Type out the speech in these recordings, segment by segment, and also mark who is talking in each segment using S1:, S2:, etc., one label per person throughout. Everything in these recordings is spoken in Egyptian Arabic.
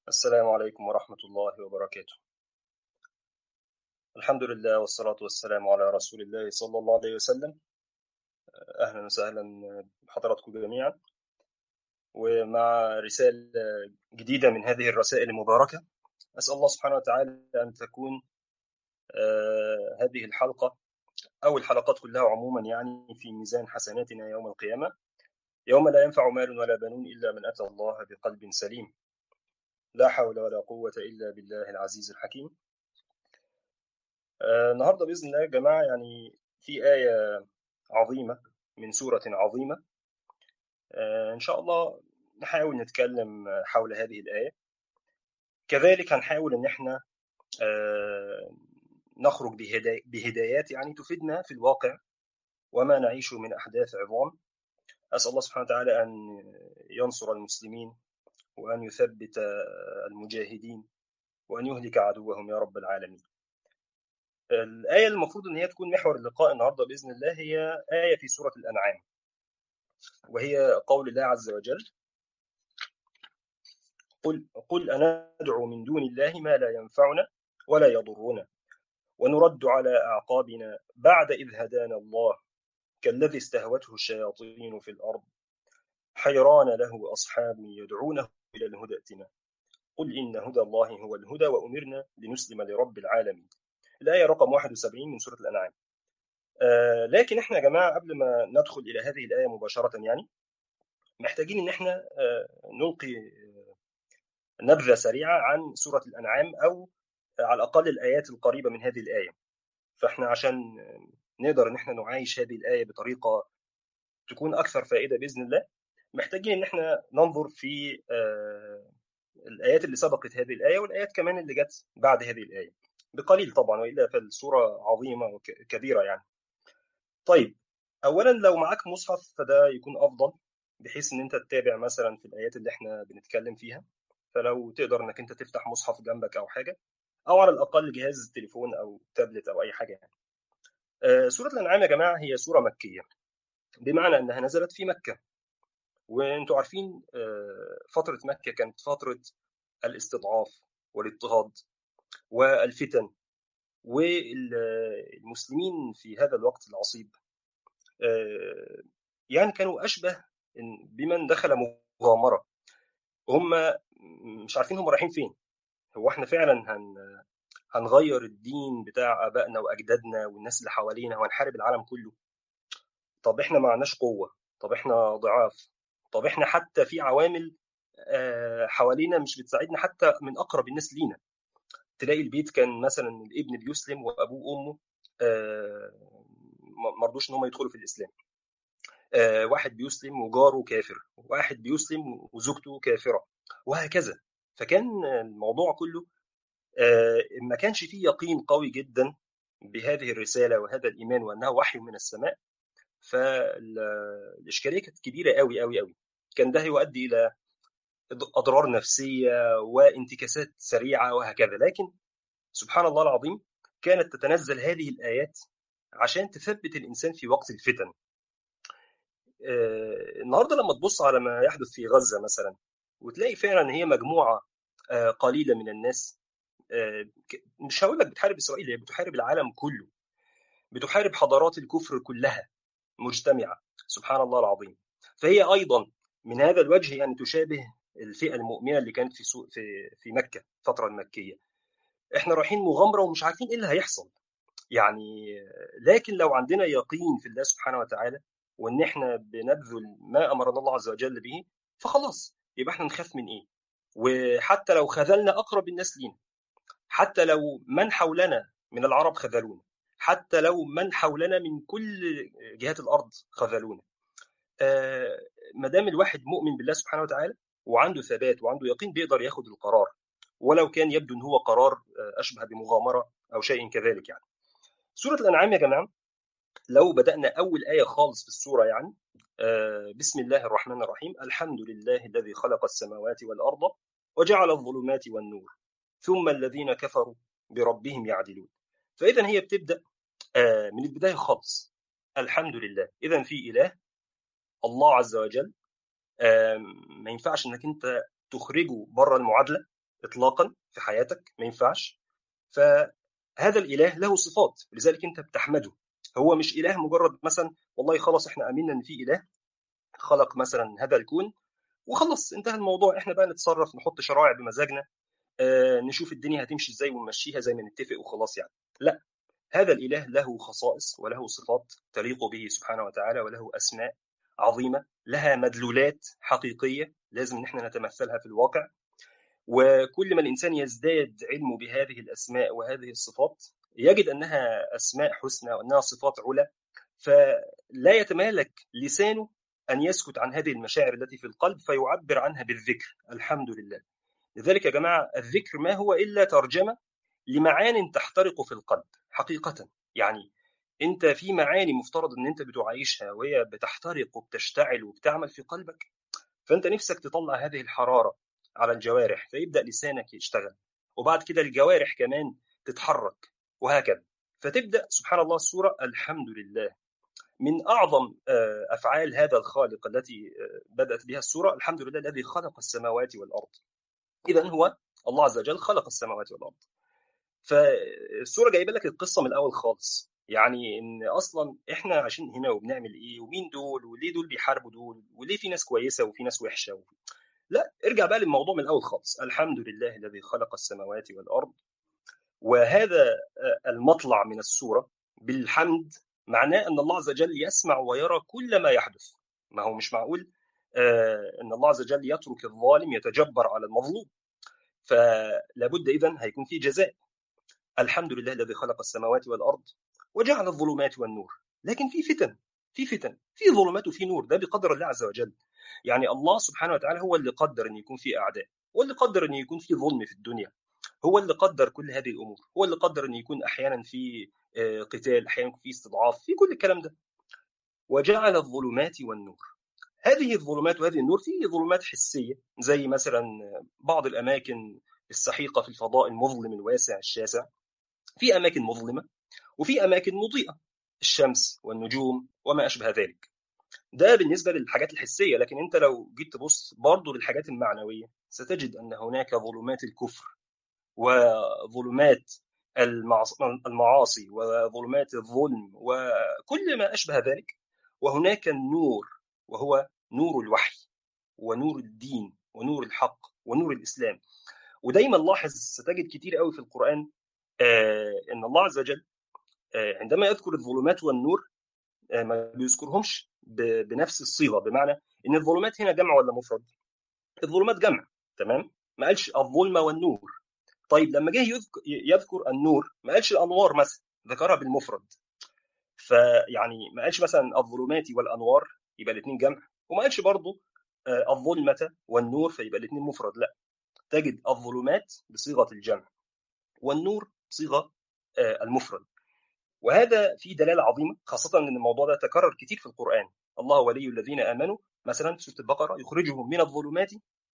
S1: السلام عليكم ورحمة الله وبركاته. الحمد لله والصلاة والسلام على رسول الله صلى الله عليه وسلم. أهلا وسهلا بحضراتكم جميعا. ومع رسالة جديدة من هذه الرسائل المباركة. أسأل الله سبحانه وتعالى أن تكون هذه الحلقة أو الحلقات كلها عموما يعني في ميزان حسناتنا يوم القيامة. يوم لا ينفع مال ولا بنون إلا من أتى الله بقلب سليم. لا حول ولا قوة إلا بالله العزيز الحكيم. آه النهارده بإذن الله يا جماعة يعني في آية عظيمة من سورة عظيمة. آه إن شاء الله نحاول نتكلم حول هذه الآية. كذلك هنحاول إن إحنا آه نخرج بهداي بهدايات يعني تفيدنا في الواقع وما نعيش من أحداث عظام. أسأل الله سبحانه وتعالى أن ينصر المسلمين وأن يثبت المجاهدين وأن يهلك عدوهم يا رب العالمين الآية المفروض أن هي تكون محور اللقاء النهاردة بإذن الله هي آية في سورة الأنعام وهي قول الله عز وجل قل, قل أندعو من دون الله ما لا ينفعنا ولا يضرنا ونرد على أعقابنا بعد إذ هدانا الله كالذي استهوته الشياطين في الأرض حيران له أصحاب يدعونه إلى الهدى ائتنا قل إن هدى الله هو الهدى وأمرنا لنسلم لرب العالمين الآية رقم 71 من سورة الأنعام آه لكن احنا يا جماعة قبل ما ندخل إلى هذه الآية مباشرة يعني محتاجين إن احنا آه نلقي آه نبذة سريعة عن سورة الأنعام أو على الأقل الآيات القريبة من هذه الآية فاحنا عشان نقدر إن احنا نعايش هذه الآية بطريقة تكون أكثر فائدة بإذن الله محتاجين ان احنا ننظر في الايات اللي سبقت هذه الايه والايات كمان اللي جت بعد هذه الايه بقليل طبعا والا فالسوره عظيمه وكبيره يعني طيب اولا لو معاك مصحف فده يكون افضل بحيث ان انت تتابع مثلا في الايات اللي احنا بنتكلم فيها فلو تقدر انك انت تفتح مصحف جنبك او حاجه او على الاقل جهاز تليفون او تابلت او اي حاجه يعني سوره الانعام يا جماعه هي سوره مكيه بمعنى انها نزلت في مكه وانتوا عارفين فترة مكة كانت فترة الاستضعاف والاضطهاد والفتن والمسلمين في هذا الوقت العصيب يعني كانوا أشبه بمن دخل مغامرة هم مش عارفين هم رايحين فين هو احنا فعلا هن هنغير الدين بتاع ابائنا واجدادنا والناس اللي حوالينا وهنحارب العالم كله طب احنا معناش قوه طب احنا ضعاف طب احنا حتى في عوامل حوالينا مش بتساعدنا حتى من اقرب الناس لينا تلاقي البيت كان مثلا الابن بيسلم وابوه وامه ما رضوش ان هم يدخلوا في الاسلام واحد بيسلم وجاره كافر واحد بيسلم وزوجته كافره وهكذا فكان الموضوع كله ما كانش فيه يقين قوي جدا بهذه الرساله وهذا الايمان وانها وحي من السماء فالاشكاليه كانت كبيره قوي قوي قوي كان ده يؤدي الى اضرار نفسيه وانتكاسات سريعه وهكذا لكن سبحان الله العظيم كانت تتنزل هذه الايات عشان تثبت الانسان في وقت الفتن آه النهارده لما تبص على ما يحدث في غزه مثلا وتلاقي فعلا هي مجموعه آه قليله من الناس آه مش هقول لك بتحارب اسرائيل هي بتحارب العالم كله بتحارب حضارات الكفر كلها مجتمعه سبحان الله العظيم فهي ايضا من هذا الوجه يعني تشابه الفئه المؤمنه اللي كانت في سوق في في مكه الفتره المكيه احنا رايحين مغامره ومش عارفين ايه اللي هيحصل يعني لكن لو عندنا يقين في الله سبحانه وتعالى وان احنا بنبذل ما امرنا الله عز وجل به فخلاص يبقى احنا نخاف من ايه وحتى لو خذلنا اقرب الناس لينا حتى لو من حولنا من العرب خذلونا حتى لو من حولنا من كل جهات الارض خذلونا آه ما دام الواحد مؤمن بالله سبحانه وتعالى وعنده ثبات وعنده يقين بيقدر ياخد القرار ولو كان يبدو ان هو قرار اشبه بمغامره او شيء كذلك يعني. سوره الانعام يا جماعه لو بدانا اول ايه خالص في السوره يعني آه بسم الله الرحمن الرحيم الحمد لله الذي خلق السماوات والارض وجعل الظلمات والنور ثم الذين كفروا بربهم يعدلون. فاذا هي بتبدا آه من البدايه خالص الحمد لله اذا في اله الله عز وجل ما ينفعش انك انت تخرجه بره المعادله اطلاقا في حياتك ما ينفعش فهذا الاله له صفات لذلك انت بتحمده هو مش اله مجرد مثلا والله خلاص احنا امنا ان في اله خلق مثلا هذا الكون وخلص انتهى الموضوع احنا بقى نتصرف نحط شرائع بمزاجنا آه نشوف الدنيا هتمشي ازاي ونمشيها زي ما نتفق وخلاص يعني لا هذا الاله له خصائص وله صفات تليق به سبحانه وتعالى وله اسماء عظيمه لها مدلولات حقيقيه لازم ان احنا نتمثلها في الواقع وكل ما الانسان يزداد علمه بهذه الاسماء وهذه الصفات يجد انها اسماء حسنى وانها صفات علا فلا يتمالك لسانه ان يسكت عن هذه المشاعر التي في القلب فيعبر عنها بالذكر الحمد لله لذلك يا جماعه الذكر ما هو الا ترجمه لمعان تحترق في القلب حقيقه يعني انت في معاني مفترض ان انت بتعيشها وهي بتحترق وبتشتعل وبتعمل في قلبك فانت نفسك تطلع هذه الحراره على الجوارح فيبدا لسانك يشتغل وبعد كده الجوارح كمان تتحرك وهكذا فتبدا سبحان الله السوره الحمد لله من اعظم افعال هذا الخالق التي بدات بها السوره الحمد لله الذي خلق السماوات والارض اذا هو الله عز وجل خلق السماوات والارض فالسوره جايبه لك القصه من الاول خالص يعني ان اصلا احنا عايشين هنا وبنعمل ايه ومين دول وليه دول بيحاربوا دول وليه في ناس كويسه وفي ناس وحشه و... لا ارجع بقى للموضوع من الاول خالص الحمد لله الذي خلق السماوات والارض وهذا المطلع من السوره بالحمد معناه ان الله عز وجل يسمع ويرى كل ما يحدث ما هو مش معقول ان الله عز وجل يترك الظالم يتجبر على المظلوم فلابد اذا هيكون في جزاء الحمد لله الذي خلق السماوات والارض وجعل الظلمات والنور لكن في فتن في فتن في ظلمات وفي نور ده بقدر الله عز وجل يعني الله سبحانه وتعالى هو اللي قدر ان يكون في اعداء هو اللي قدر ان يكون في ظلم في الدنيا هو اللي قدر كل هذه الامور هو اللي قدر ان يكون احيانا في قتال احيانا في استضعاف في كل الكلام ده وجعل الظلمات والنور هذه الظلمات وهذه النور في ظلمات حسيه زي مثلا بعض الاماكن السحيقه في الفضاء المظلم الواسع الشاسع في اماكن مظلمه وفي اماكن مضيئه الشمس والنجوم وما اشبه ذلك ده بالنسبه للحاجات الحسيه لكن انت لو جيت تبص برضه للحاجات المعنويه ستجد ان هناك ظلمات الكفر وظلمات المعاصي وظلمات الظلم وكل ما اشبه ذلك وهناك النور وهو نور الوحي ونور الدين ونور الحق ونور الاسلام ودايما لاحظ ستجد كتير قوي في القران آه ان الله عز وجل آه عندما يذكر الظلمات والنور آه ما بيذكرهمش بنفس الصيغه بمعنى ان الظلمات هنا جمع ولا مفرد؟ الظلمات جمع تمام؟ ما قالش الظلمه والنور طيب لما جه يذكر, يذكر النور ما قالش الانوار مثلا ذكرها بالمفرد فيعني ما قالش مثلا الظلمات والانوار يبقى الاثنين جمع وما قالش برضه الظلمه والنور فيبقى الاثنين مفرد لا تجد الظلمات بصيغه الجمع والنور بصيغه المفرد وهذا فيه دلاله عظيمه خاصه ان الموضوع ده تكرر كتير في القران الله ولي الذين امنوا مثلا في سوره البقره يخرجهم من الظلمات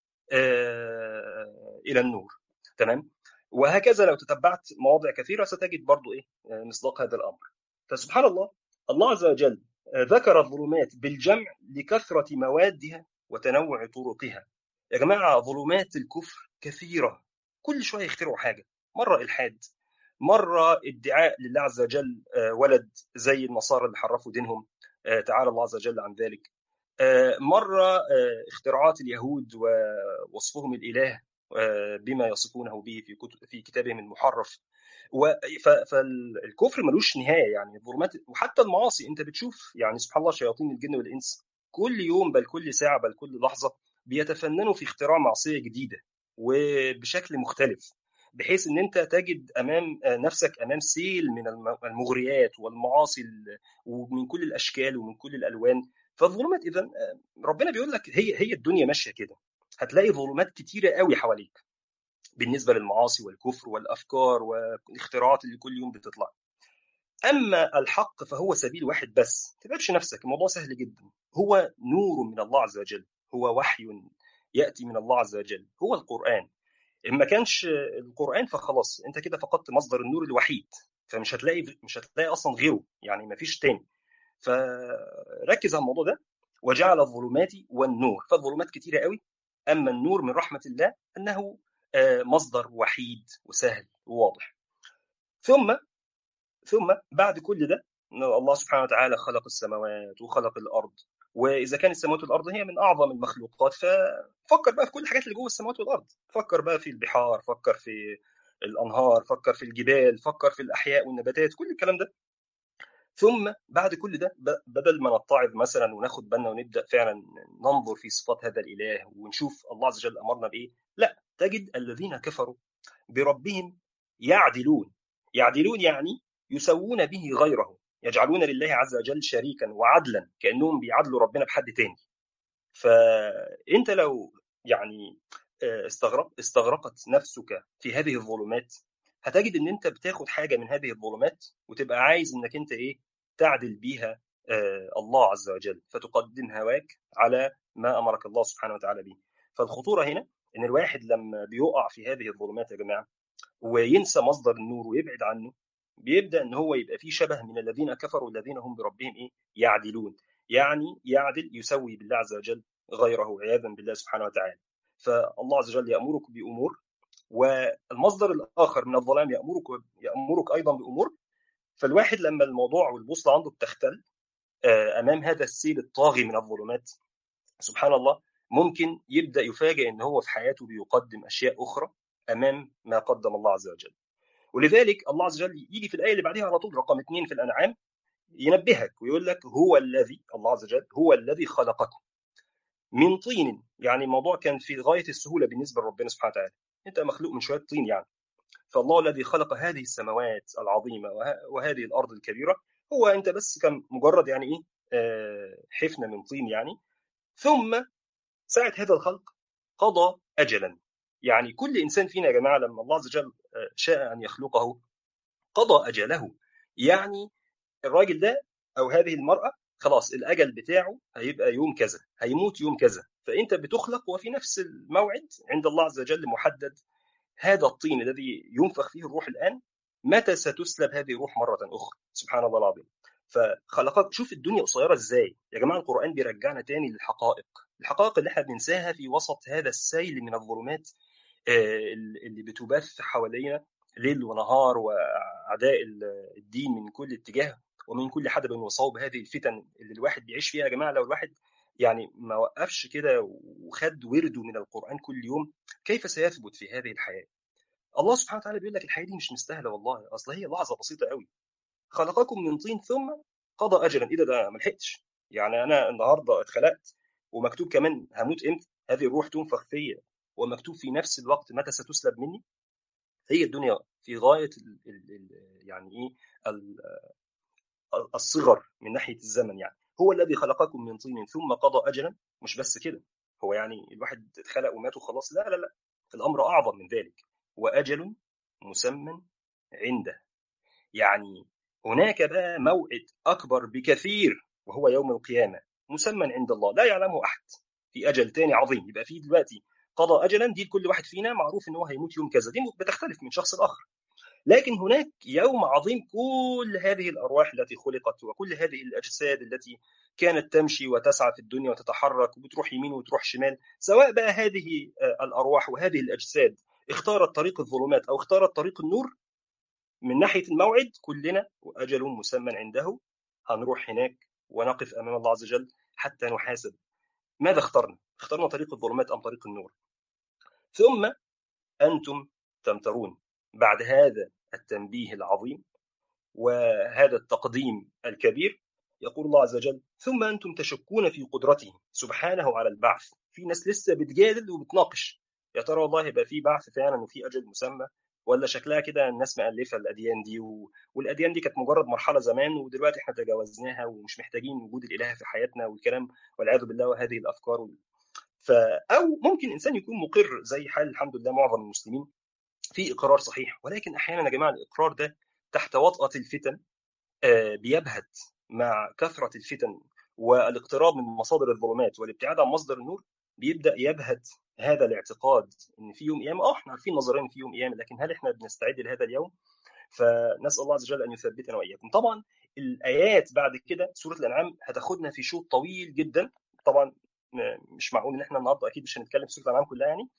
S1: الى النور تمام وهكذا لو تتبعت مواضع كثيره ستجد برضو ايه مصداق هذا الامر فسبحان الله الله عز وجل ذكر الظلمات بالجمع لكثره موادها وتنوع طرقها يا جماعه ظلمات الكفر كثيره كل شويه يخترعوا حاجه مره الحاد مره ادعاء لله عز وجل ولد زي النصارى اللي حرفوا دينهم تعالى الله عز وجل عن ذلك مره اختراعات اليهود ووصفهم الاله بما يصفونه به في كتب في كتابهم المحرف فالكفر ملوش نهايه يعني الظلمات وحتى المعاصي انت بتشوف يعني سبحان الله شياطين الجن والانس كل يوم بل كل ساعه بل كل لحظه بيتفننوا في اختراع معصيه جديده وبشكل مختلف بحيث ان انت تجد امام نفسك امام سيل من المغريات والمعاصي ومن كل الاشكال ومن كل الالوان فالظلمات اذا ربنا بيقول لك هي هي الدنيا ماشيه كده هتلاقي ظلمات كتيره قوي حواليك بالنسبه للمعاصي والكفر والافكار والاختراعات اللي كل يوم بتطلع اما الحق فهو سبيل واحد بس ما تتعبش نفسك الموضوع سهل جدا هو نور من الله عز وجل هو وحي ياتي من الله عز وجل هو القران ان ما كانش القران فخلاص انت كده فقدت مصدر النور الوحيد فمش هتلاقي مش هتلاقي اصلا غيره يعني ما فيش تاني فركز على الموضوع ده وجعل الظلمات والنور فالظلمات كتيره قوي اما النور من رحمه الله انه مصدر وحيد وسهل وواضح ثم ثم بعد كل ده الله سبحانه وتعالى خلق السماوات وخلق الارض واذا كان السماوات والارض هي من اعظم المخلوقات ففكر بقى في كل الحاجات اللي جوه السماوات والارض فكر بقى في البحار فكر في الانهار فكر في الجبال فكر في الاحياء والنباتات كل الكلام ده ثم بعد كل ده بدل ما نتعظ مثلا وناخد بالنا ونبدا فعلا ننظر في صفات هذا الاله ونشوف الله عز وجل امرنا بايه لا تجد الذين كفروا بربهم يعدلون يعدلون يعني يسوون به غيره يجعلون لله عز وجل شريكا وعدلا كانهم بيعادلوا ربنا بحد تاني فانت لو يعني استغرق استغرقت نفسك في هذه الظلمات هتجد ان انت بتاخد حاجه من هذه الظلمات وتبقى عايز انك انت ايه تعدل بيها الله عز وجل فتقدم هواك على ما امرك الله سبحانه وتعالى به فالخطوره هنا ان الواحد لما بيقع في هذه الظلمات يا جماعه وينسى مصدر النور ويبعد عنه بيبدا ان هو يبقى فيه شبه من الذين كفروا الذين هم بربهم ايه يعدلون يعني يعدل يسوي بالله عز وجل غيره عياذا بالله سبحانه وتعالى فالله عز وجل يامرك بامور والمصدر الاخر من الظلام يامرك يامرك ايضا بامور فالواحد لما الموضوع والبوصله عنده بتختل امام هذا السيل الطاغي من الظلمات سبحان الله ممكن يبدا يفاجئ ان هو في حياته بيقدم اشياء اخرى امام ما قدم الله عز وجل ولذلك الله عز وجل يجي في الايه اللي بعدها على طول رقم اثنين في الانعام ينبهك ويقول لك هو الذي الله عز وجل هو الذي خلقكم من طين يعني الموضوع كان في غايه السهوله بالنسبه لربنا سبحانه وتعالى انت مخلوق من شويه طين يعني فالله الذي خلق هذه السماوات العظيمه وهذه الارض الكبيره هو انت بس كان مجرد يعني ايه آه حفنه من طين يعني ثم ساعه هذا الخلق قضى اجلا يعني كل انسان فينا يا جماعه لما الله عز وجل شاء ان يخلقه قضى اجله يعني الراجل ده او هذه المراه خلاص الاجل بتاعه هيبقى يوم كذا هيموت يوم كذا فانت بتخلق وفي نفس الموعد عند الله عز وجل محدد هذا الطين الذي ينفخ فيه الروح الان متى ستسلب هذه الروح مره اخرى سبحان الله العظيم فخلقك شوف الدنيا قصيره ازاي يا جماعه القران بيرجعنا تاني للحقائق الحقائق اللي احنا بننساها في وسط هذا السيل من الظلمات اللي بتبث حوالينا ليل ونهار واعداء الدين من كل اتجاه ومن كل حدب وصوب هذه الفتن اللي الواحد بيعيش فيها يا جماعه لو الواحد يعني ما وقفش كده وخد ورده من القران كل يوم كيف سيثبت في هذه الحياه؟ الله سبحانه وتعالى بيقول لك الحياه دي مش مستاهله والله اصل هي لحظه بسيطه قوي خلقكم من طين ثم قضى اجلا ايه ده ده ما لحقتش يعني انا النهارده اتخلقت ومكتوب كمان هموت امتى؟ هذه الروح تنفخ فيا ومكتوب في نفس الوقت متى ستسلب مني هي الدنيا في غايه ال ال ال يعني ايه الصغر من ناحيه الزمن يعني هو الذي خلقكم من طين ثم قضى اجلا مش بس كده هو يعني الواحد اتخلق ومات وخلاص لا لا لا الامر اعظم من ذلك واجل مسمى عنده يعني هناك بقى موعد اكبر بكثير وهو يوم القيامه مسمى عند الله لا يعلمه احد في اجل تاني عظيم يبقى في دلوقتي قضى اجلا دي لكل واحد فينا معروف ان هو هيموت يوم كذا دي بتختلف من شخص لاخر لكن هناك يوم عظيم كل هذه الارواح التي خلقت وكل هذه الاجساد التي كانت تمشي وتسعى في الدنيا وتتحرك وبتروح يمين وتروح شمال سواء بقى هذه الارواح وهذه الاجساد اختارت طريق الظلمات او اختارت طريق النور من ناحيه الموعد كلنا واجل مسمى عنده هنروح هناك ونقف امام الله عز وجل حتى نحاسب ماذا اخترنا؟ اخترنا طريق الظلمات ام طريق النور؟ ثم انتم تمترون بعد هذا التنبيه العظيم وهذا التقديم الكبير يقول الله عز وجل ثم انتم تشكون في قدرته سبحانه على البعث في ناس لسه بتجادل وبتناقش يا ترى والله يبقى في بعث فعلا وفي اجل مسمى ولا شكلها كده الناس مألفة الأديان دي و... والأديان دي كانت مجرد مرحلة زمان ودلوقتي احنا تجاوزناها ومش محتاجين وجود الإله في حياتنا والكلام والعياذ بالله وهذه الأفكار و... ف... أو ممكن إنسان يكون مقر زي حال الحمد لله معظم المسلمين في إقرار صحيح ولكن أحيانا يا جماعة الإقرار ده تحت وطأة الفتن بيبهت مع كثرة الفتن والاقتراب من مصادر الظلمات والابتعاد عن مصدر النور بيبدا يبهت هذا الاعتقاد ان في يوم قيامه اه احنا عارفين نظريا في يوم قيامه لكن هل احنا بنستعد لهذا اليوم؟ فنسال الله عز وجل ان يثبتنا واياكم. طبعا الايات بعد كده سوره الانعام هتاخدنا في شوط طويل جدا طبعا مش معقول ان احنا النهارده اكيد مش هنتكلم في سوره الانعام كلها يعني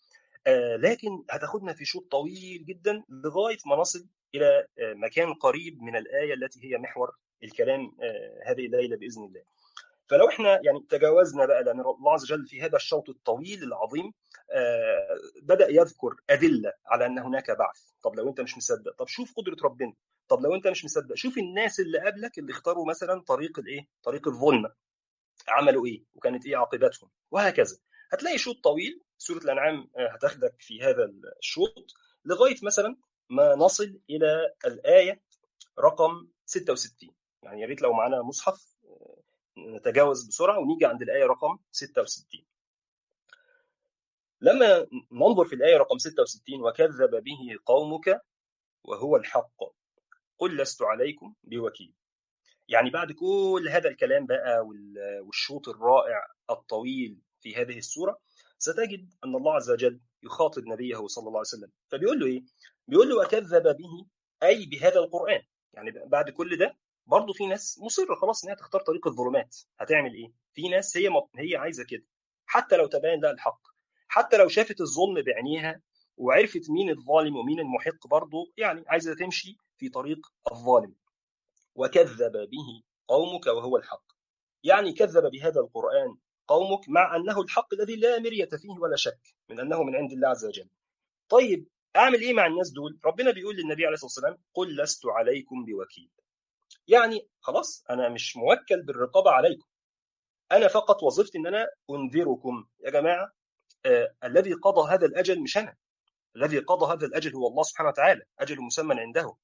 S1: آه لكن هتاخدنا في شوط طويل جدا لغايه ما نصل الى آه مكان قريب من الايه التي هي محور الكلام آه هذه الليله باذن الله. فلو احنا يعني تجاوزنا بقى لان الله عز وجل في هذا الشوط الطويل العظيم آه بدا يذكر ادله على ان هناك بعث طب لو انت مش مصدق طب شوف قدره ربنا طب لو انت مش مصدق شوف الناس اللي قبلك اللي اختاروا مثلا طريق الايه طريق الظلمه عملوا ايه وكانت ايه عاقبتهم وهكذا هتلاقي شوط طويل سوره الانعام هتاخدك في هذا الشوط لغايه مثلا ما نصل الى الايه رقم 66 يعني يا ريت لو معانا مصحف نتجاوز بسرعه ونيجي عند الايه رقم 66 لما ننظر في الايه رقم 66 وكذب به قومك وهو الحق قل لست عليكم بوكيل يعني بعد كل هذا الكلام بقى والشوط الرائع الطويل في هذه السوره ستجد ان الله عز وجل يخاطب نبيه صلى الله عليه وسلم فبيقول له ايه؟ بيقول له وكذب به اي بهذا القران يعني بعد كل ده برضه في ناس مصره خلاص انها تختار طريق الظلمات هتعمل ايه؟ في ناس هي هي عايزه كده حتى لو تبين لها الحق حتى لو شافت الظلم بعينيها وعرفت مين الظالم ومين المحق برضه يعني عايزه تمشي في طريق الظالم وكذب به قومك وهو الحق يعني كذب بهذا القرآن قومك مع أنه الحق الذي لا مرية فيه ولا شك من أنه من عند الله عز وجل طيب أعمل إيه مع الناس دول ربنا بيقول للنبي عليه الصلاة والسلام قل لست عليكم بوكيل يعني خلاص أنا مش موكل بالرقابة عليكم أنا فقط وظيفتي أن أنا أنذركم يا جماعة آه الذي قضى هذا الأجل مش أنا الذي قضى هذا الأجل هو الله سبحانه وتعالى أجل مسمى عنده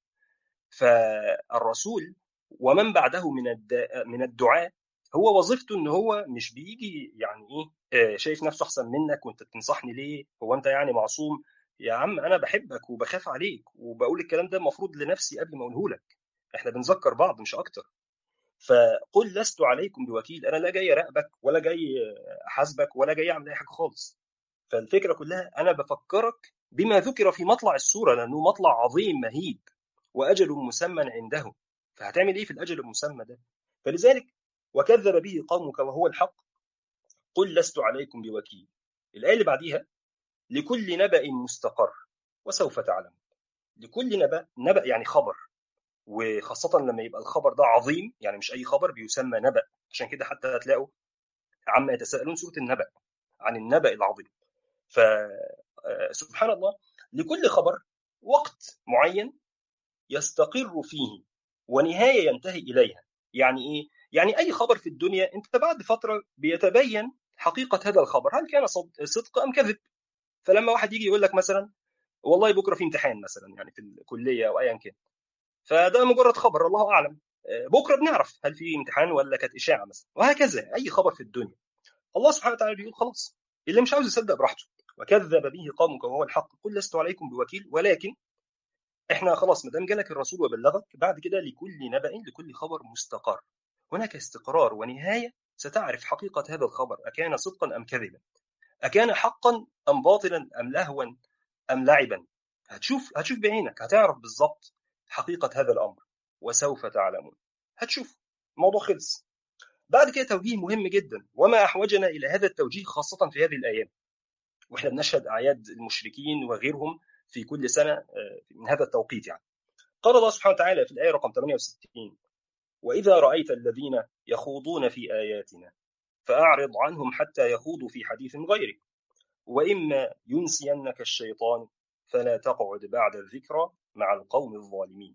S1: فالرسول ومن بعده من من الدعاء هو وظيفته ان هو مش بيجي يعني ايه شايف نفسه احسن منك وانت بتنصحني ليه هو انت يعني معصوم يا عم انا بحبك وبخاف عليك وبقول الكلام ده المفروض لنفسي قبل ما اقوله لك احنا بنذكر بعض مش اكتر فقل لست عليكم بوكيل انا لا جاي اراقبك ولا جاي احاسبك ولا جاي اعمل اي حاجه خالص فالفكره كلها انا بفكرك بما ذكر في مطلع السوره لانه مطلع عظيم مهيب واجل مسمى عنده فهتعمل ايه في الاجل المسمى ده فلذلك وكذب به قومك وهو الحق قل لست عليكم بوكيل الايه اللي بعديها لكل نبأ مستقر وسوف تعلم لكل نبأ نبأ يعني خبر وخاصة لما يبقى الخبر ده عظيم يعني مش أي خبر بيسمى نبأ عشان كده حتى هتلاقوا عما يتساءلون سورة النبأ عن النبأ العظيم فسبحان الله لكل خبر وقت معين يستقر فيه ونهاية ينتهي إليها يعني إيه؟ يعني أي خبر في الدنيا أنت بعد فترة بيتبين حقيقة هذا الخبر هل كان صدق أم كذب فلما واحد يجي يقول لك مثلا والله بكرة في امتحان مثلا يعني في الكلية أو أيا كان فده مجرد خبر الله أعلم بكرة بنعرف هل في امتحان ولا كانت إشاعة مثلا وهكذا أي خبر في الدنيا الله سبحانه وتعالى بيقول خلاص اللي مش عاوز يصدق براحته وكذب به قومك وهو الحق قل لست عليكم بوكيل ولكن احنا خلاص ما دام جالك الرسول وبلغك بعد كده لكل نبأ لكل خبر مستقر هناك استقرار ونهاية ستعرف حقيقة هذا الخبر أكان صدقا أم كذبا أكان حقا أم باطلا أم لهوا أم لعبا هتشوف هتشوف بعينك هتعرف بالظبط حقيقة هذا الأمر وسوف تعلمون هتشوف الموضوع خلص بعد كده توجيه مهم جدا وما أحوجنا إلى هذا التوجيه خاصة في هذه الأيام وإحنا بنشهد أعياد المشركين وغيرهم في كل سنة من هذا التوقيت يعني قال الله سبحانه وتعالى في الآية رقم 68 وإذا رأيت الذين يخوضون في آياتنا فأعرض عنهم حتى يخوضوا في حديث غيره وإما ينسينك الشيطان فلا تقعد بعد الذكرى مع القوم الظالمين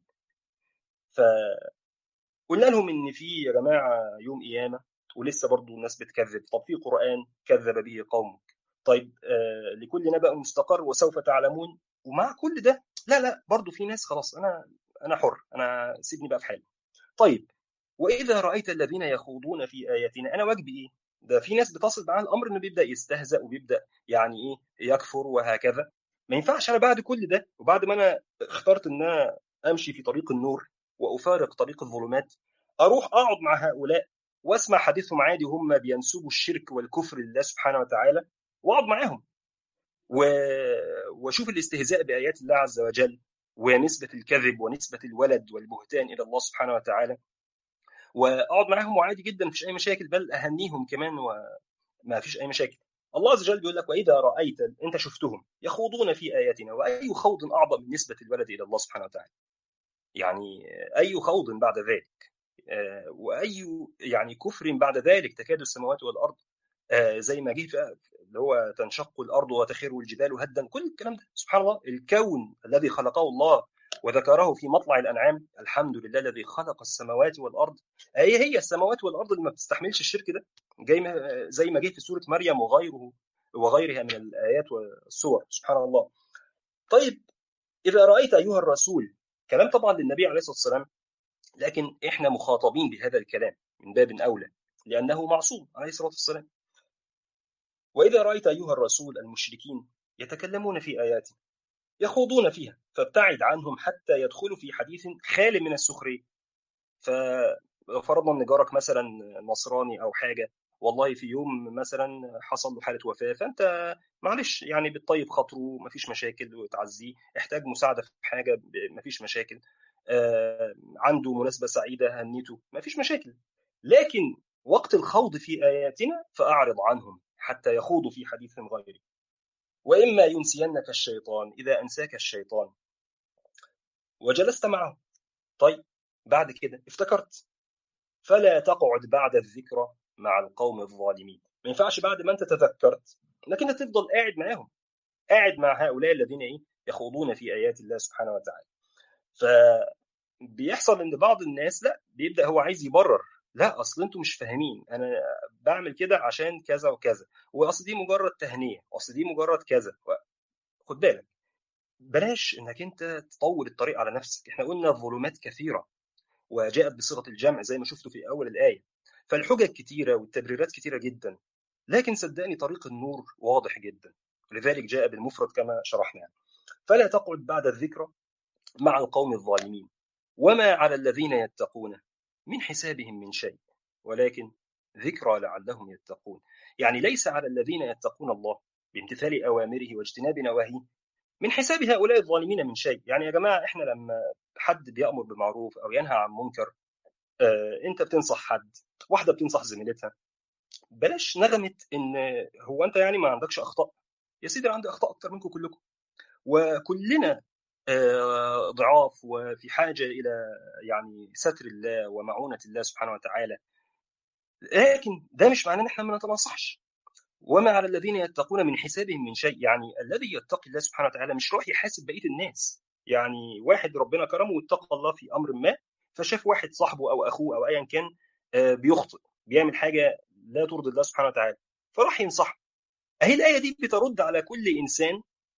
S1: فقلنا لهم إن في يا جماعة يوم قيامة ولسه برضو الناس بتكذب طب في قرآن كذب به قومك طيب آه لكل نبأ مستقر وسوف تعلمون ومع كل ده لا لا برضو في ناس خلاص أنا أنا حر أنا سيبني بقى في حالي طيب واذا رايت الذين يخوضون في اياتنا انا واجبي ايه ده في ناس بتصل معاه الامر انه بيبدا يستهزأ وبيبدا يعني ايه يكفر وهكذا ما ينفعش انا بعد كل ده وبعد ما انا اخترت ان انا امشي في طريق النور وافارق طريق الظلمات اروح اقعد مع هؤلاء واسمع حديثهم عادي هم بينسبوا الشرك والكفر لله سبحانه وتعالى واقعد معاهم و... واشوف الاستهزاء بايات الله عز وجل ونسبه الكذب ونسبه الولد والبهتان الى الله سبحانه وتعالى واقعد معاهم وعادي جدا مفيش اي مشاكل بل اهنيهم كمان وما فيش اي مشاكل الله عز وجل بيقول لك واذا رايت انت شفتهم يخوضون في اياتنا واي خوض اعظم من نسبه الولد الى الله سبحانه وتعالى يعني اي خوض بعد ذلك واي يعني كفر بعد ذلك تكاد السماوات والارض زي ما جه اللي هو تنشق الارض وتخر الجبال هدا كل الكلام ده سبحان الله الكون الذي خلقه الله وذكره في مطلع الانعام الحمد لله الذي خلق السماوات والارض هي هي السماوات والارض اللي ما بتستحملش الشرك ده جاي ما زي ما جه في سوره مريم وغيره وغيرها من الايات والسور سبحان الله طيب اذا رايت ايها الرسول كلام طبعا للنبي عليه الصلاه والسلام لكن احنا مخاطبين بهذا الكلام من باب اولى لانه معصوم عليه الصلاه والسلام واذا رايت ايها الرسول المشركين يتكلمون في اياتنا يخوضون فيها فابتعد عنهم حتى يدخلوا في حديث خال من السخريه ففرضنا ان جارك مثلا نصراني او حاجه والله في يوم مثلا حصل له حاله وفاه فانت معلش يعني بتطيب خاطره مفيش مشاكل وتعزيه احتاج مساعده في حاجه مفيش مشاكل آه عنده مناسبه سعيده هنيته مفيش مشاكل لكن وقت الخوض في اياتنا فاعرض عنهم حتى يخوضوا في حديث غيره واما ينسينك الشيطان اذا انساك الشيطان وجلست معه طيب بعد كده افتكرت فلا تقعد بعد الذكرى مع القوم الظالمين ما ينفعش بعد ما انت تذكرت انك انت تفضل قاعد معاهم قاعد مع هؤلاء الذين ايه يخوضون في ايات الله سبحانه وتعالى فبيحصل ان بعض الناس لا بيبدا هو عايز يبرر لا اصل انتوا مش فاهمين انا بعمل كده عشان كذا وكذا واصل دي مجرد تهنئه اصل دي مجرد كذا خد بالك بلاش انك انت تطول الطريق على نفسك احنا قلنا الظلمات كثيره وجاءت بصيغه الجمع زي ما شفتوا في اول الايه فالحجج كثيره والتبريرات كثيره جدا لكن صدقني طريق النور واضح جدا لذلك جاء بالمفرد كما شرحنا فلا تقعد بعد الذكرى مع القوم الظالمين وما على الذين يتقون من حسابهم من شيء ولكن ذكرى لعلهم يتقون يعني ليس على الذين يتقون الله بامتثال أوامره واجتناب نواهيه من حساب هؤلاء الظالمين من شيء يعني يا جماعة إحنا لما حد بيأمر بمعروف أو ينهى عن منكر آه، أنت بتنصح حد واحدة بتنصح زميلتها بلاش نغمة إن هو أنت يعني ما عندكش أخطاء يا سيدي عندي أخطاء أكتر منكم كلكم وكلنا ضعاف وفي حاجة إلى يعني ستر الله ومعونة الله سبحانه وتعالى لكن ده مش معناه ان احنا ما نتناصحش وما على الذين يتقون من حسابهم من شيء يعني الذي يتقي الله سبحانه وتعالى مش راح يحاسب بقيه الناس يعني واحد ربنا كرمه واتقى الله في امر ما فشاف واحد صاحبه او اخوه او ايا كان بيخطئ بيعمل حاجه لا ترضي الله سبحانه وتعالى فراح ينصحه اهي الايه دي بترد على كل انسان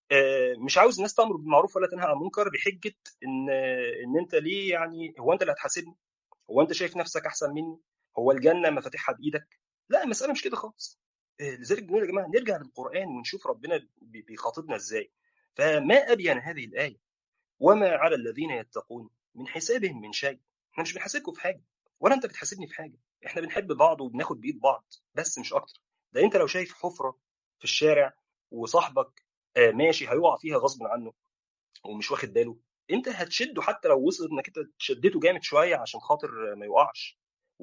S1: مش عاوز الناس تامر بالمعروف ولا تنهى عن المنكر بحجه ان ان انت ليه يعني هو انت اللي هتحاسبني هو انت شايف نفسك احسن مني هو الجنه مفاتيحها بايدك لا المساله مش كده خالص لذلك بنقول يا جماعه نرجع للقران ونشوف ربنا بيخاطبنا ازاي فما ابين هذه الايه وما على الذين يتقون من حسابهم من شيء احنا مش بنحاسبكم في حاجه ولا انت بتحاسبني في حاجه احنا بنحب بعض وبناخد بايد بعض بس مش اكتر ده انت لو شايف حفره في الشارع وصاحبك ماشي هيقع فيها غصب عنه ومش واخد باله انت هتشده حتى لو وصلت انك انت شدته جامد شويه عشان خاطر ما يقعش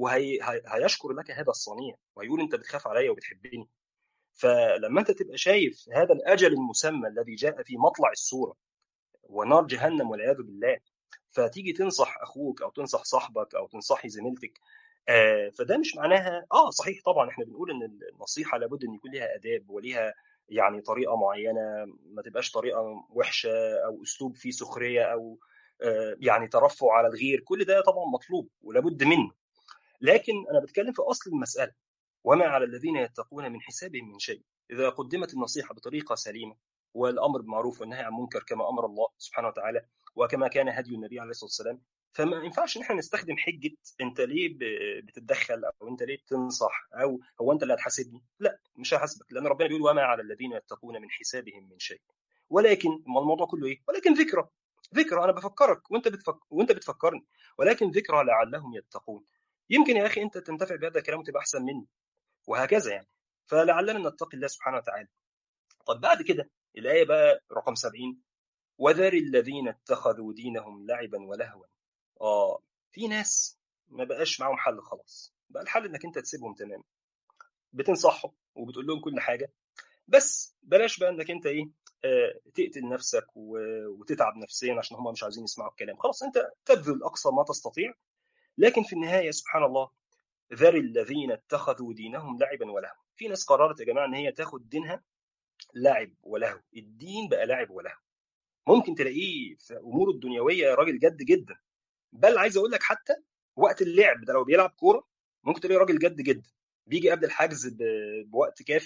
S1: وهيشكر لك هذا الصنيع وهيقول انت بتخاف عليا وبتحبني فلما انت تبقى شايف هذا الاجل المسمى الذي جاء في مطلع السوره ونار جهنم والعياذ بالله فتيجي تنصح اخوك او تنصح صاحبك او تنصحي زميلتك آه فده مش معناها اه صحيح طبعا احنا بنقول ان النصيحه لابد ان يكون لها اداب وليها يعني طريقه معينه ما تبقاش طريقه وحشه او اسلوب فيه سخريه او آه يعني ترفع على الغير كل ده طبعا مطلوب ولابد منه لكن انا بتكلم في اصل المساله وما على الذين يتقون من حسابهم من شيء اذا قدمت النصيحه بطريقه سليمه والامر بالمعروف والنهي عن المنكر كما امر الله سبحانه وتعالى وكما كان هدي النبي عليه الصلاه والسلام فما ينفعش ان احنا نستخدم حجه انت ليه بتتدخل او انت ليه بتنصح او هو انت اللي هتحاسبني لا مش هحاسبك لان ربنا بيقول وما على الذين يتقون من حسابهم من شيء ولكن ما الموضوع كله ايه ولكن ذكرى ذكرى انا بفكرك وانت بتفك... وانت بتفكرني ولكن ذكرى لعلهم يتقون يمكن يا اخي انت تنتفع بهذا الكلام وتبقى احسن مني وهكذا يعني فلعلنا نتقي الله سبحانه وتعالى طب بعد كده الايه بقى رقم 70 وذر الذين اتخذوا دينهم لعبا ولهوا اه في ناس ما بقاش معاهم حل خلاص بقى الحل انك انت تسيبهم تماما بتنصحهم وبتقول لهم كل حاجه بس بلاش بقى انك انت ايه آه تقتل نفسك وتتعب نفسيا عشان هم مش عايزين يسمعوا الكلام خلاص انت تبذل اقصى ما تستطيع لكن في النهايه سبحان الله ذر الذين اتخذوا دينهم لعبا ولهوا في ناس قررت يا جماعه ان هي تاخد دينها لعب ولهو الدين بقى لعب ولهو ممكن تلاقيه في اموره الدنيويه راجل جد جدا بل عايز اقول لك حتى وقت اللعب ده لو بيلعب كوره ممكن تلاقيه راجل جد جدا بيجي قبل الحجز بوقت كافي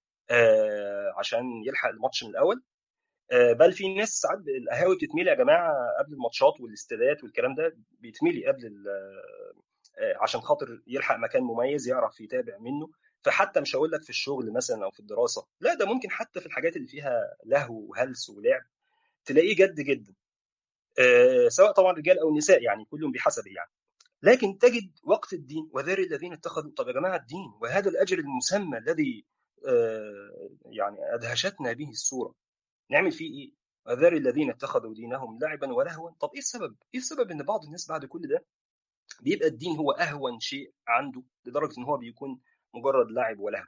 S1: آه عشان يلحق الماتش من الاول آه بل في ناس ساعات القهاوي بتتملي يا جماعه قبل الماتشات والاستادات والكلام ده بيتملي قبل آه عشان خاطر يلحق مكان مميز يعرف يتابع منه فحتى مش هقول لك في الشغل مثلا او في الدراسه لا ده ممكن حتى في الحاجات اللي فيها لهو وهلس ولعب تلاقيه جد جدا آه سواء طبعا رجال او نساء يعني كلهم بحسبه يعني لكن تجد وقت الدين وذر الذين اتخذوا طب يا جماعه الدين وهذا الاجر المسمى الذي آه يعني ادهشتنا به الصوره نعمل فيه ايه؟ وذر الذين اتخذوا دينهم لعبا ولهوا طب ايه السبب؟ ايه السبب ان بعض الناس بعد كل ده بيبقى الدين هو اهون شيء عنده لدرجه ان هو بيكون مجرد لعب ولهو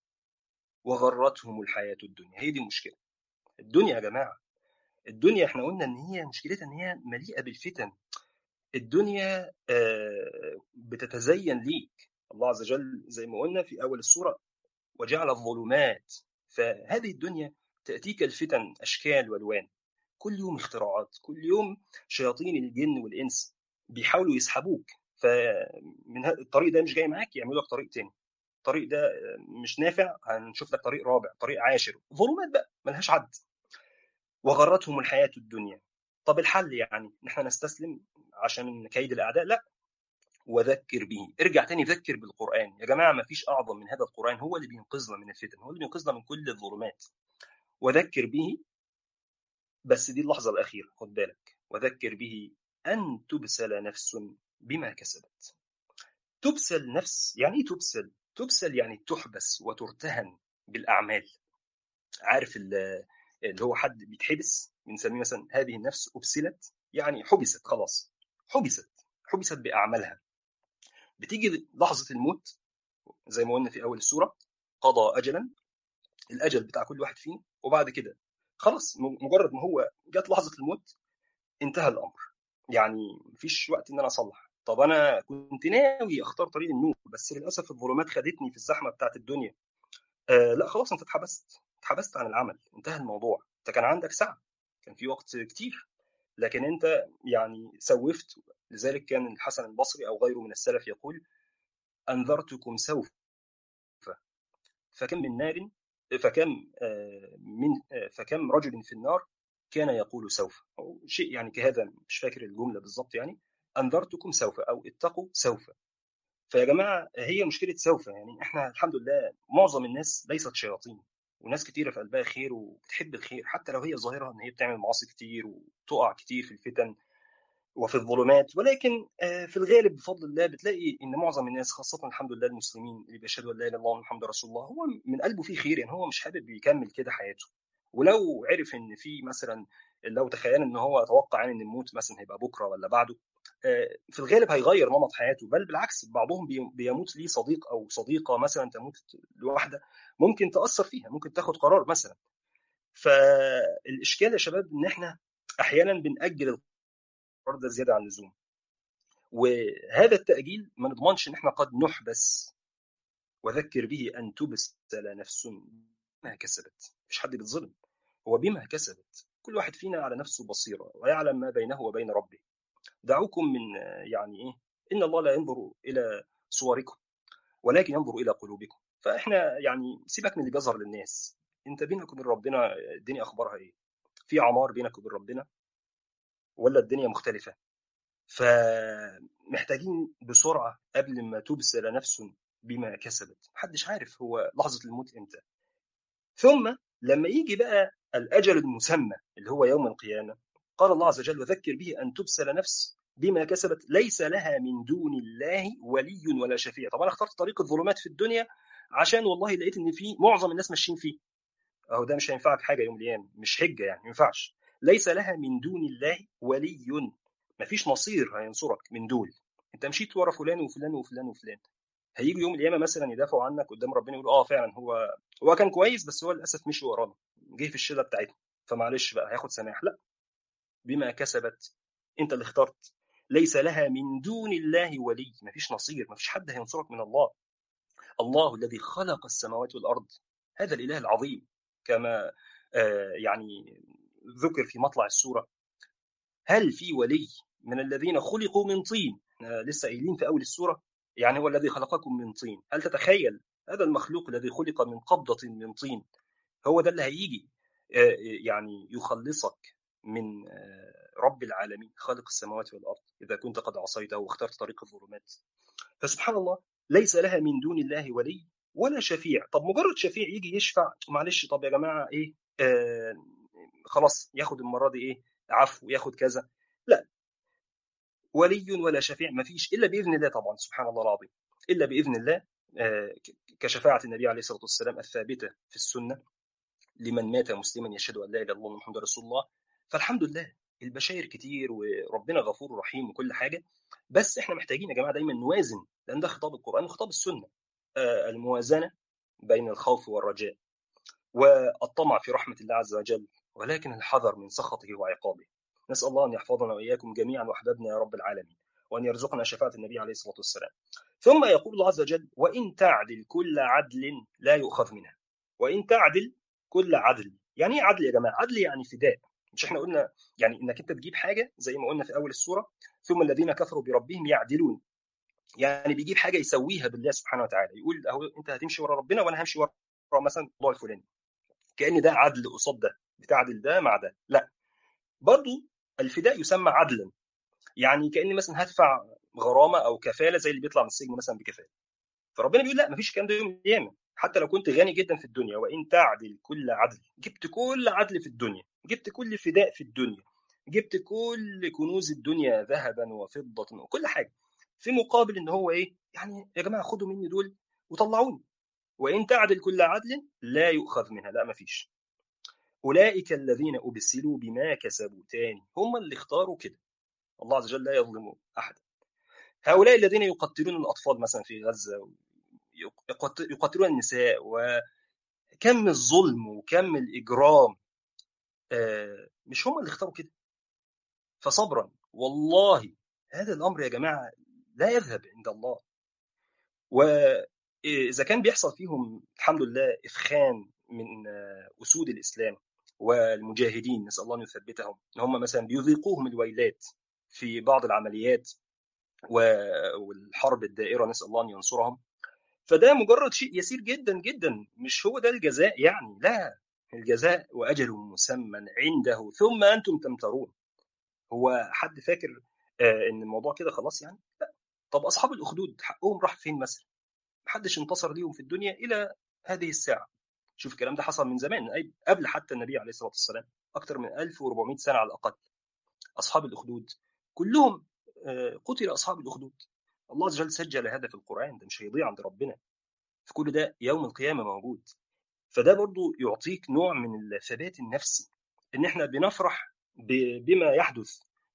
S1: وغرتهم الحياه الدنيا هي دي المشكله الدنيا يا جماعه الدنيا احنا قلنا ان هي مشكلتها ان هي مليئه بالفتن الدنيا بتتزين ليك الله عز وجل زي ما قلنا في اول السوره وجعل الظلمات فهذه الدنيا تاتيك الفتن اشكال والوان كل يوم اختراعات كل يوم شياطين الجن والانس بيحاولوا يسحبوك فمن الطريق ده مش جاي معاك يعملوا لك طريق تاني الطريق ده مش نافع هنشوف لك طريق رابع طريق عاشر ظلمات بقى ملهاش عد وغرتهم الحياه الدنيا طب الحل يعني ان احنا نستسلم عشان كيد الاعداء لا وذكر به ارجع تاني ذكر بالقران يا جماعه ما فيش اعظم من هذا القران هو اللي بينقذنا من الفتن هو اللي بينقذنا من كل الظلمات وذكر به بس دي اللحظه الاخيره خد بالك وذكر به ان تبسل نفس بما كسبت تبسل نفس يعني ايه تبسل تبسل يعني تحبس وترتهن بالاعمال عارف اللي هو حد بيتحبس بنسميه مثلا هذه النفس ابسلت يعني حبست خلاص حبست حبست باعمالها بتيجي لحظه الموت زي ما قلنا في اول السوره قضى اجلا الاجل بتاع كل واحد فينا وبعد كده خلاص مجرد ما هو جت لحظه الموت انتهى الامر يعني مفيش وقت ان انا اصلح طب انا كنت ناوي اختار طريق النور بس للاسف الظلمات خدتني في الزحمه بتاعت الدنيا آه لا خلاص انت اتحبست اتحبست عن العمل انتهى الموضوع انت كان عندك سعه كان في وقت كتير لكن انت يعني سوفت لذلك كان الحسن البصري او غيره من السلف يقول انذرتكم سوف فكم من نار فكم من فكم رجل في النار كان يقول سوف أو شيء يعني كهذا مش فاكر الجمله بالضبط يعني انذرتكم سوف او اتقوا سوف فيا جماعه هي مشكله سوف يعني احنا الحمد لله معظم الناس ليست شياطين وناس كتيرة في قلبها خير وبتحب الخير حتى لو هي ظاهرة ان هي بتعمل معاصي كتير وتقع كتير في الفتن وفي الظلمات ولكن في الغالب بفضل الله بتلاقي ان معظم الناس خاصه الحمد لله المسلمين اللي بيشهدوا ان لا اله الا الله محمد رسول الله هو من قلبه فيه خير يعني هو مش حابب يكمل كده حياته ولو عرف ان في مثلا لو تخيل ان هو توقع يعني ان الموت مثلا هيبقى بكره ولا بعده في الغالب هيغير نمط حياته بل بالعكس بعضهم بيموت ليه صديق او صديقه مثلا تموت لوحده ممكن تاثر فيها ممكن تاخد قرار مثلا فالاشكال يا شباب ان احنا احيانا بناجل القرار ده زياده عن اللزوم وهذا التاجيل ما نضمنش ان احنا قد نحبس وذكر به ان تبسل نفس بما كسبت مش حد بيتظلم هو بما كسبت كل واحد فينا على نفسه بصيره ويعلم ما بينه وبين ربه دعوكم من يعني ايه ان الله لا ينظر الى صوركم ولكن ينظر الى قلوبكم فاحنا يعني سيبك من اللي بيظهر للناس انت بينك وبين ربنا الدنيا اخبارها ايه في عمار بينك وبين ربنا ولا الدنيا مختلفه فمحتاجين بسرعه قبل ما تبسل نفس بما كسبت محدش عارف هو لحظه الموت امتى ثم لما يجي بقى الاجل المسمى اللي هو يوم القيامه قال الله عز وجل وذكر به ان تبسل نفس بما كسبت ليس لها من دون الله ولي ولا شفيع طب انا اخترت طريق الظلمات في الدنيا عشان والله لقيت ان في معظم الناس ماشيين فيه اهو ده مش هينفعك حاجه يوم القيامه مش حجه يعني ما ينفعش ليس لها من دون الله ولي مفيش نصير هينصرك من دول انت مشيت ورا فلان وفلان وفلان وفلان هيجي يوم القيامه مثلا يدافعوا عنك قدام ربنا يقولوا اه فعلا هو هو كان كويس بس هو للاسف مشي ورانا جه في الشله بتاعتنا فمعلش بقى هياخد سماح لا بما كسبت انت اللي اخترت ليس لها من دون الله ولي ما فيش نصير ما فيش حد هينصرك من الله الله الذي خلق السماوات والارض هذا الاله العظيم كما آه يعني ذكر في مطلع السوره هل في ولي من الذين خلقوا من طين لسه قايلين في اول السوره يعني هو الذي خلقكم من طين هل تتخيل هذا المخلوق الذي خلق من قبضه من طين هو ده اللي هيجي يعني يخلصك من رب العالمين خالق السماوات والارض اذا كنت قد عصيته واخترت طريق الظلمات فسبحان الله ليس لها من دون الله ولي ولا شفيع طب مجرد شفيع يجي يشفع معلش طب يا جماعه ايه آه خلاص ياخد المره دي ايه عفو ياخد كذا لا ولي ولا شفيع ما فيش الا باذن الله طبعا سبحان الله العظيم الا باذن الله آه كشفاعه النبي عليه الصلاه والسلام الثابته في السنه لمن مات مسلما يشهد ان لا اله الا الله محمد رسول الله فالحمد لله البشاير كتير وربنا غفور رحيم وكل حاجه بس احنا محتاجين يا جماعه دايما نوازن لان ده خطاب القران وخطاب السنه آه الموازنه بين الخوف والرجاء والطمع في رحمه الله عز وجل ولكن الحذر من سخطه وعقابه نسال الله ان يحفظنا واياكم جميعا واحبابنا يا رب العالمين وان يرزقنا شفاعه النبي عليه الصلاه والسلام ثم يقول الله عز وجل وان تعدل كل عدل لا يؤخذ منها وان تعدل كل عدل يعني ايه عدل يا جماعه عدل يعني فداء مش احنا قلنا يعني انك انت تجيب حاجه زي ما قلنا في اول السوره ثم الذين كفروا بربهم يعدلون يعني بيجيب حاجه يسويها بالله سبحانه وتعالى يقول اهو انت هتمشي ورا ربنا وانا همشي ورا مثلا الموضوع الفلاني كان ده عدل قصاد ده بتعدل ده مع ده لا برضو الفداء يسمى عدلا يعني كاني مثلا هدفع غرامه او كفاله زي اللي بيطلع من السجن مثلا بكفاله فربنا بيقول لا مفيش الكلام ده يوم القيامه حتى لو كنت غني جدا في الدنيا وان تعدل كل عدل جبت كل عدل في الدنيا جبت كل فداء في الدنيا جبت كل كنوز الدنيا ذهبا وفضه وكل حاجه في مقابل ان هو ايه يعني يا جماعه خدوا مني دول وطلعوني وان تعدل كل عدل لا يؤخذ منها لا مفيش اولئك الذين ابسلوا بما كسبوا تاني هم اللي اختاروا كده الله عز وجل لا يظلم احدا هؤلاء الذين يقتلون الاطفال مثلا في غزه يقتلون النساء وكم الظلم وكم الاجرام مش هم اللي اختاروا كده فصبرا والله هذا الامر يا جماعه لا يذهب عند الله واذا كان بيحصل فيهم الحمد لله افخان من اسود الاسلام والمجاهدين نسال الله ان يثبتهم ان هم مثلا بيذيقوهم الويلات في بعض العمليات والحرب الدائره نسال الله ان ينصرهم فده مجرد شيء يسير جدا جدا مش هو ده الجزاء يعني لا الجزاء واجل مسمى عنده ثم انتم تمترون هو حد فاكر ان الموضوع كده خلاص يعني لا طب اصحاب الاخدود حقهم راح فين مثلا محدش انتصر ليهم في الدنيا الى هذه الساعه شوف الكلام ده حصل من زمان قبل حتى النبي عليه الصلاه والسلام اكثر من 1400 سنه على الاقل اصحاب الاخدود كلهم قتل اصحاب الاخدود الله عز وجل سجل هذا في القران ده مش هيضيع عند ربنا في كل ده يوم القيامه موجود فده برضو يعطيك نوع من الثبات النفسي ان احنا بنفرح بما يحدث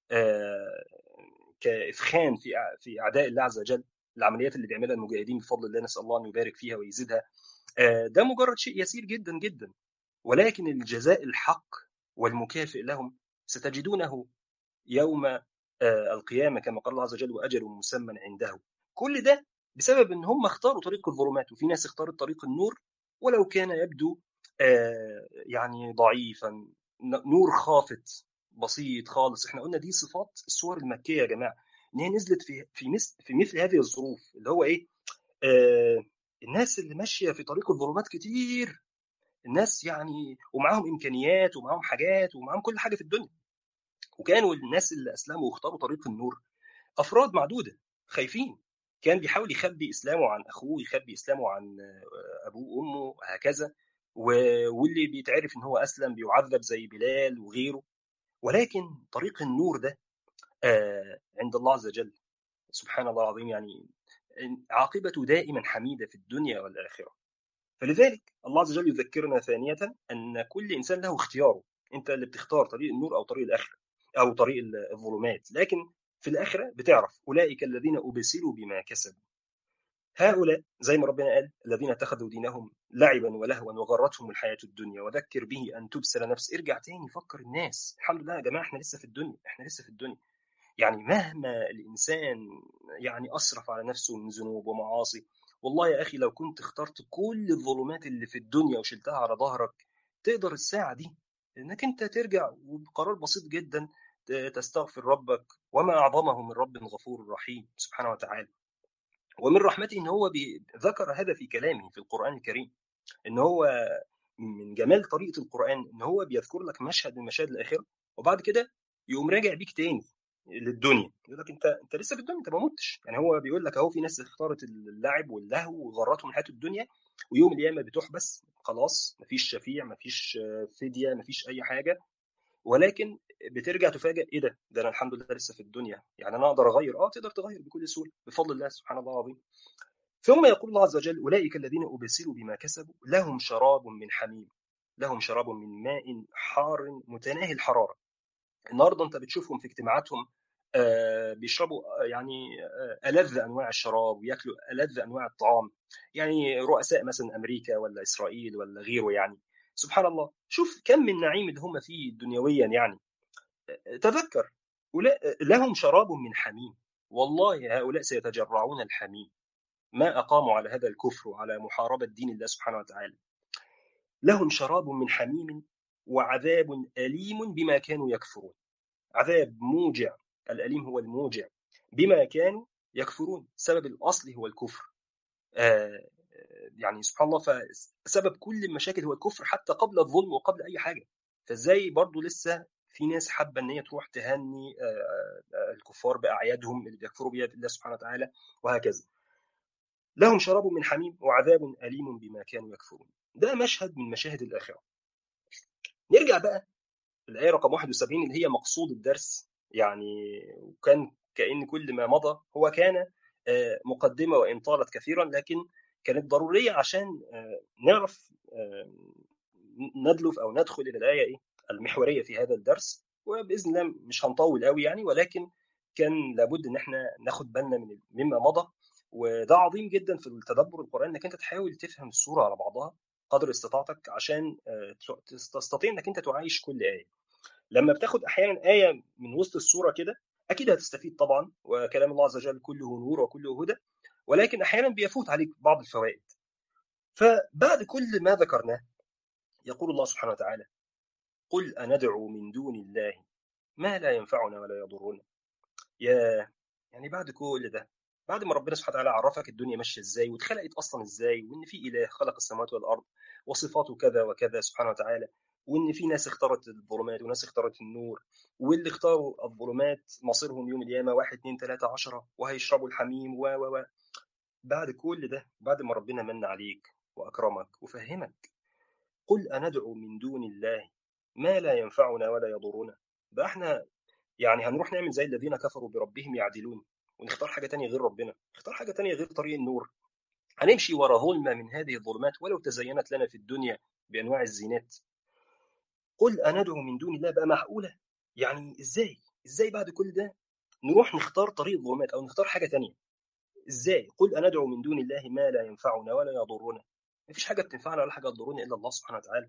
S1: كافخان في في اعداء الله عز وجل العمليات اللي بيعملها المجاهدين بفضل الله نسال الله ان يبارك فيها ويزيدها ده مجرد شيء يسير جدا جدا ولكن الجزاء الحق والمكافئ لهم ستجدونه يوم القيامه كما قال الله عز وجل واجل مسمى عنده كل ده بسبب ان هم اختاروا طريق الظلمات وفي ناس اختارت طريق النور ولو كان يبدو يعني ضعيفا نور خافت بسيط خالص احنا قلنا دي صفات السور المكيه يا جماعه ان هي نزلت في في مثل في مثل هذه الظروف اللي هو ايه آه الناس اللي ماشيه في طريق الظلمات كتير الناس يعني ومعاهم امكانيات ومعاهم حاجات ومعاهم كل حاجه في الدنيا وكانوا الناس اللي اسلموا واختاروا طريق النور افراد معدوده خايفين كان بيحاول يخبي اسلامه عن اخوه يخبي اسلامه عن ابوه وامه هكذا واللي بيتعرف ان هو اسلم بيعذب زي بلال وغيره ولكن طريق النور ده عند الله عز وجل سبحان الله العظيم يعني عاقبته دائما حميده في الدنيا والاخره فلذلك الله عز وجل يذكرنا ثانيه ان كل انسان له اختياره انت اللي بتختار طريق النور او طريق الاخره او طريق الظلمات لكن في الاخره بتعرف اولئك الذين ابسلوا بما كسبوا هؤلاء زي ما ربنا قال الذين اتخذوا دينهم لعبا ولهوا وغرتهم الحياة الدنيا وذكر به أن تبسل نفس ارجع تاني فكر الناس الحمد لله يا جماعة احنا لسه في الدنيا احنا لسه في الدنيا يعني مهما الإنسان يعني أسرف على نفسه من ذنوب ومعاصي والله يا أخي لو كنت اخترت كل الظلمات اللي في الدنيا وشلتها على ظهرك تقدر الساعة دي إنك أنت ترجع وبقرار بسيط جدا تستغفر ربك وما أعظمه من رب غفور رحيم سبحانه وتعالى ومن رحمته ان هو ذكر هذا في كلامه في القران الكريم ان هو من جمال طريقه القران ان هو بيذكر لك مشهد من مشاهد الاخره وبعد كده يقوم راجع بيك تاني للدنيا يقول لك انت انت لسه في الدنيا انت ما متش يعني هو بيقول لك اهو في ناس اختارت اللعب واللهو وغرتهم حياه الدنيا ويوم القيامه بتحبس خلاص مفيش شفيع مفيش فديه مفيش اي حاجه ولكن بترجع تفاجئ ايه ده ده انا الحمد لله لسه في الدنيا يعني انا اقدر اغير اه تقدر تغير بكل سهوله بفضل الله سبحان الله العظيم ثم يقول الله عز وجل اولئك الذين ابسلوا بما كسبوا لهم شراب من حميم لهم شراب من ماء حار متناهي الحراره النهارده انت بتشوفهم في اجتماعاتهم آه بيشربوا يعني آه ألذ أنواع الشراب وياكلوا ألذ أنواع الطعام يعني رؤساء مثلا أمريكا ولا إسرائيل ولا غيره يعني سبحان الله شوف كم من نعيم اللي هم فيه دنيويا يعني تذكر لهم شراب من حميم والله هؤلاء سيتجرعون الحميم ما أقاموا على هذا الكفر وعلى محاربة دين الله سبحانه وتعالى لهم شراب من حميم وعذاب أليم بما كانوا يكفرون عذاب موجع الأليم هو الموجع بما كانوا يكفرون سبب الأصل هو الكفر آه يعني سبحان الله فسبب كل المشاكل هو الكفر حتى قبل الظلم وقبل أي حاجة فازاي برضو لسه في ناس حابه ان هي تروح تهني الكفار باعيادهم اللي بيكفروا بها الله سبحانه وتعالى وهكذا. لهم شراب من حميم وعذاب اليم بما كانوا يكفرون. ده مشهد من مشاهد الاخره. نرجع بقى الايه رقم 71 اللي هي مقصود الدرس يعني وكان كان كل ما مضى هو كان مقدمه وان طالت كثيرا لكن كانت ضروريه عشان نعرف ندلف او ندخل الى الايه ايه المحوريه في هذا الدرس وباذن الله مش هنطول قوي يعني ولكن كان لابد ان احنا ناخد بالنا من مما مضى وده عظيم جدا في التدبر القران انك انت تحاول تفهم السوره على بعضها قدر استطاعتك عشان تستطيع انك انت تعايش كل ايه لما بتاخد احيانا ايه من وسط السوره كده اكيد هتستفيد طبعا وكلام الله عز وجل كله نور وكله هدى ولكن احيانا بيفوت عليك بعض الفوائد فبعد كل ما ذكرناه يقول الله سبحانه وتعالى قل أندعو من دون الله ما لا ينفعنا ولا يضرنا يا يعني بعد كل ده بعد ما ربنا سبحانه وتعالى عرفك الدنيا ماشيه ازاي واتخلقت اصلا ازاي وان في اله خلق السماوات والارض وصفاته كذا وكذا سبحانه وتعالى وان في ناس اختارت الظلمات وناس اختارت النور واللي اختاروا الظلمات مصيرهم يوم القيامه واحد اثنين ثلاثه عشرة وهيشربوا الحميم و و و بعد كل ده بعد ما ربنا من عليك واكرمك وفهمك قل أندعو من دون الله ما لا ينفعنا ولا يضرنا ده احنا يعني هنروح نعمل زي الذين كفروا بربهم يعدلون ونختار حاجة تانية غير ربنا نختار حاجة تانية غير طريق النور هنمشي ورا ظلمة من هذه الظلمات ولو تزينت لنا في الدنيا بأنواع الزينات قل أندعو من دون الله بقى معقولة يعني إزاي إزاي بعد كل ده نروح نختار طريق الظلمات أو نختار حاجة تانية إزاي قل أندعو من دون الله ما لا ينفعنا ولا يضرنا مفيش حاجة بتنفعنا ولا حاجة تضرنا إلا الله سبحانه وتعالى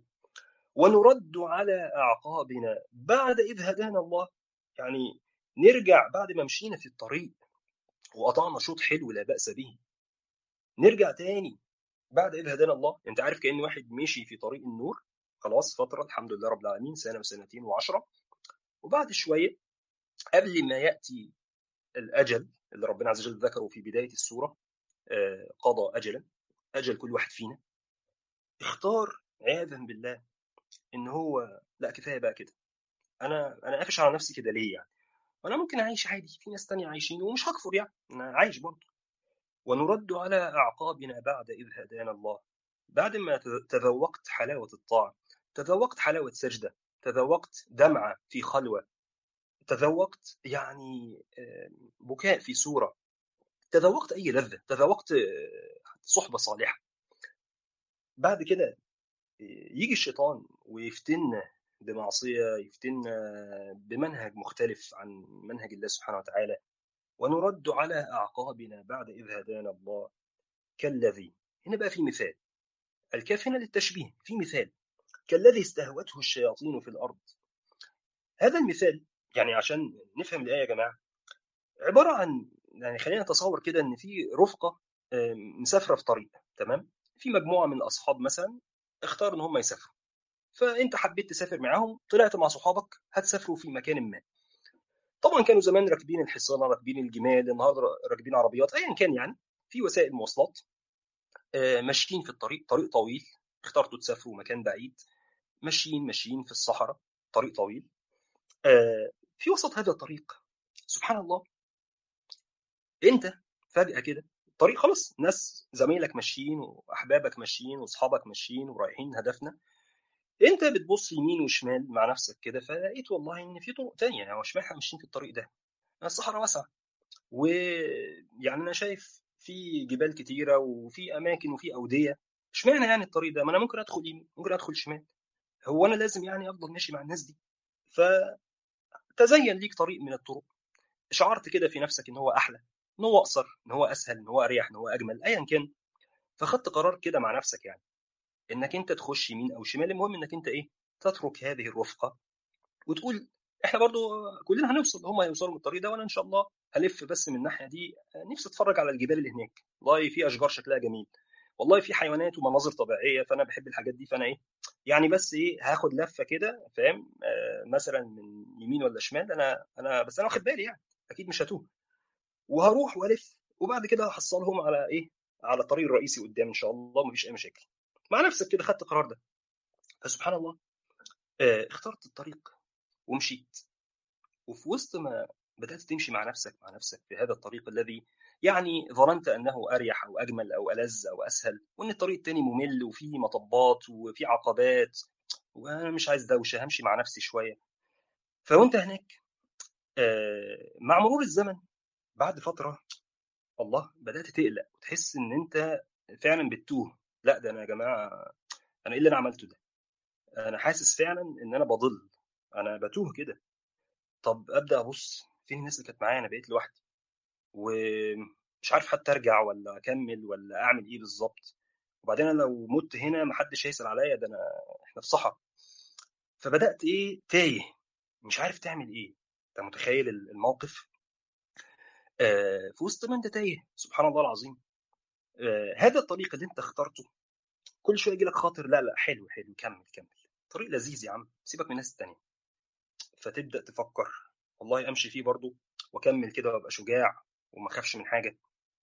S1: ونرد على أعقابنا بعد إذ هدانا الله يعني نرجع بعد ما مشينا في الطريق وقطعنا شوط حلو لا بأس به نرجع تاني بعد إذ هدانا الله أنت عارف كأن واحد مشي في طريق النور خلاص فترة الحمد لله رب العالمين سنة وسنتين وعشرة وبعد شوية قبل ما يأتي الأجل اللي ربنا عز وجل ذكره في بداية السورة قضى أجلا أجل كل واحد فينا اختار عياذا بالله ان هو لا كفايه بقى كده انا انا قافش على نفسي كده ليه يعني انا ممكن اعيش عادي في ناس تانية عايشين ومش هكفر يعني انا عايش برضه ونرد على اعقابنا بعد اذ هدانا الله بعد ما تذوقت حلاوه الطاعه تذوقت حلاوه سجده تذوقت دمعه في خلوه تذوقت يعني بكاء في سوره تذوقت اي لذه تذوقت صحبه صالحه بعد كده يجي الشيطان ويفتنا بمعصية يفتنا بمنهج مختلف عن منهج الله سبحانه وتعالى ونرد على أعقابنا بعد إذ هدانا الله كالذي هنا بقى في مثال الكاف هنا للتشبيه في مثال كالذي استهوته الشياطين في الأرض هذا المثال يعني عشان نفهم الآية يا جماعة عبارة عن يعني خلينا نتصور كده إن في رفقة مسافرة في طريق تمام في مجموعة من الأصحاب مثلا اختاروا إن هم يسافروا فأنت حبيت تسافر معاهم طلعت مع صحابك هتسافروا في مكان ما طبعا كانوا زمان راكبين الحصانة راكبين الجمال النهارده راكبين عربيات أيا كان يعني في وسائل مواصلات ماشيين في الطريق طريق طويل اخترتوا تسافروا مكان بعيد ماشيين ماشيين في الصحراء طريق طويل في وسط هذا الطريق سبحان الله انت فجأة كده الطريق خلاص ناس زمايلك ماشيين واحبابك ماشيين واصحابك ماشيين ورايحين هدفنا انت بتبص يمين وشمال مع نفسك كده فلقيت والله ان في طرق تانية يعني اشمعنى ماشيين في الطريق ده الصحراء واسعه ويعني انا شايف في جبال كتيره وفي اماكن وفي اوديه اشمعنى يعني الطريق ده ما انا ممكن ادخل يمين ممكن ادخل شمال هو انا لازم يعني افضل ماشي مع الناس دي فتزين ليك طريق من الطرق شعرت كده في نفسك ان هو احلى ان هو اقصر ان هو اسهل ان هو اريح ان هو اجمل ايا كان فخدت قرار كده مع نفسك يعني انك انت تخش يمين او شمال المهم انك انت ايه تترك هذه الرفقه وتقول احنا برضو كلنا هنوصل هم هيوصلوا من الطريق ده وانا ان شاء الله هلف بس من الناحيه دي نفسي اتفرج على الجبال اللي هناك والله في اشجار شكلها جميل والله في حيوانات ومناظر طبيعيه فانا بحب الحاجات دي فانا ايه يعني بس ايه هاخد لفه كده فاهم آه مثلا من يمين ولا شمال انا انا بس انا واخد بالي يعني اكيد مش هتوه وهروح والف وبعد كده هحصلهم على ايه على الطريق الرئيسي قدام ان شاء الله مفيش اي مشاكل مع نفسك كده خدت القرار ده فسبحان الله آه اخترت الطريق ومشيت وفي وسط ما بدات تمشي مع نفسك مع نفسك في هذا الطريق الذي يعني ظننت انه اريح او اجمل او الذ او اسهل وان الطريق التاني ممل وفيه مطبات وفيه عقبات وانا مش عايز دوشه همشي مع نفسي شويه فوانت هناك آه مع مرور الزمن بعد فتره الله بدات تقلق وتحس ان انت فعلا بتتوه لا ده انا يا جماعه انا ايه اللي انا عملته ده انا حاسس فعلا ان انا بضل انا بتوه كده طب ابدا ابص فين الناس اللي كانت معايا انا بقيت لوحدي ومش عارف حتى ارجع ولا اكمل ولا اعمل ايه بالظبط وبعدين انا لو مت هنا محدش هيسال عليا ده انا احنا في صحراء فبدات ايه تايه مش عارف تعمل ايه انت متخيل الموقف آه في وسط ما انت تايه سبحان الله العظيم آه هذا الطريق اللي انت اخترته كل شويه يجي لك خاطر لا لا حلو حلو كمل كمل طريق لذيذ يا عم سيبك من الناس التانية فتبدا تفكر والله امشي فيه برضو واكمل كده وابقى شجاع وما اخافش من حاجه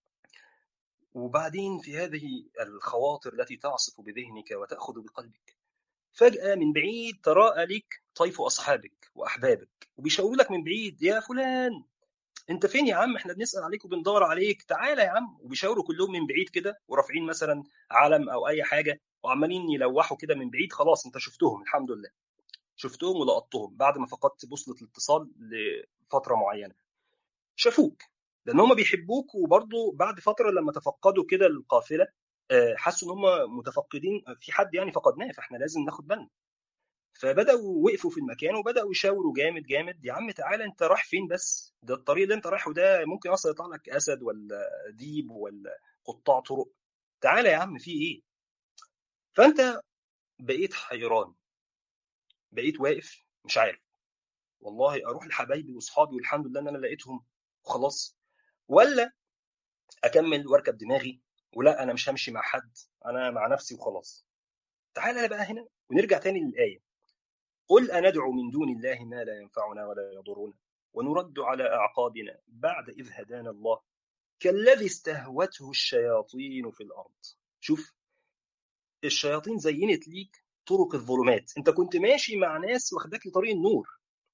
S1: وبعدين في هذه الخواطر التي تعصف بذهنك وتاخذ بقلبك فجاه من بعيد تراءى لك طيف اصحابك واحبابك وبيشاوروا لك من بعيد يا فلان انت فين يا عم احنا بنسال عليك وبندور عليك تعالى يا عم وبيشاوروا كلهم من بعيد كده ورافعين مثلا علم او اي حاجه وعمالين يلوحوا كده من بعيد خلاص انت شفتهم الحمد لله شفتهم ولقطتهم بعد ما فقدت بوصله الاتصال لفتره معينه شافوك لان هم بيحبوك وبرضه بعد فتره لما تفقدوا كده القافله حسوا ان هم متفقدين في حد يعني فقدناه فاحنا لازم ناخد بالنا فبداوا وقفوا في المكان وبداوا يشاوروا جامد جامد يا عم تعالى انت رايح فين بس ده الطريق اللي انت رايحه ده ممكن اصلا يطلع لك اسد ولا ديب ولا قطاع طرق تعالى يا عم في ايه فانت بقيت حيران بقيت واقف مش عارف والله اروح لحبايبي واصحابي والحمد لله ان انا لقيتهم وخلاص ولا اكمل واركب دماغي ولا انا مش همشي مع حد انا مع نفسي وخلاص تعالى بقى هنا ونرجع تاني للايه قل أندعو من دون الله ما لا ينفعنا ولا يضرنا ونرد على أعقابنا بعد إذ هدانا الله كالذي استهوته الشياطين في الأرض شوف الشياطين زينت ليك طرق الظلمات انت كنت ماشي مع ناس واخداك لطريق النور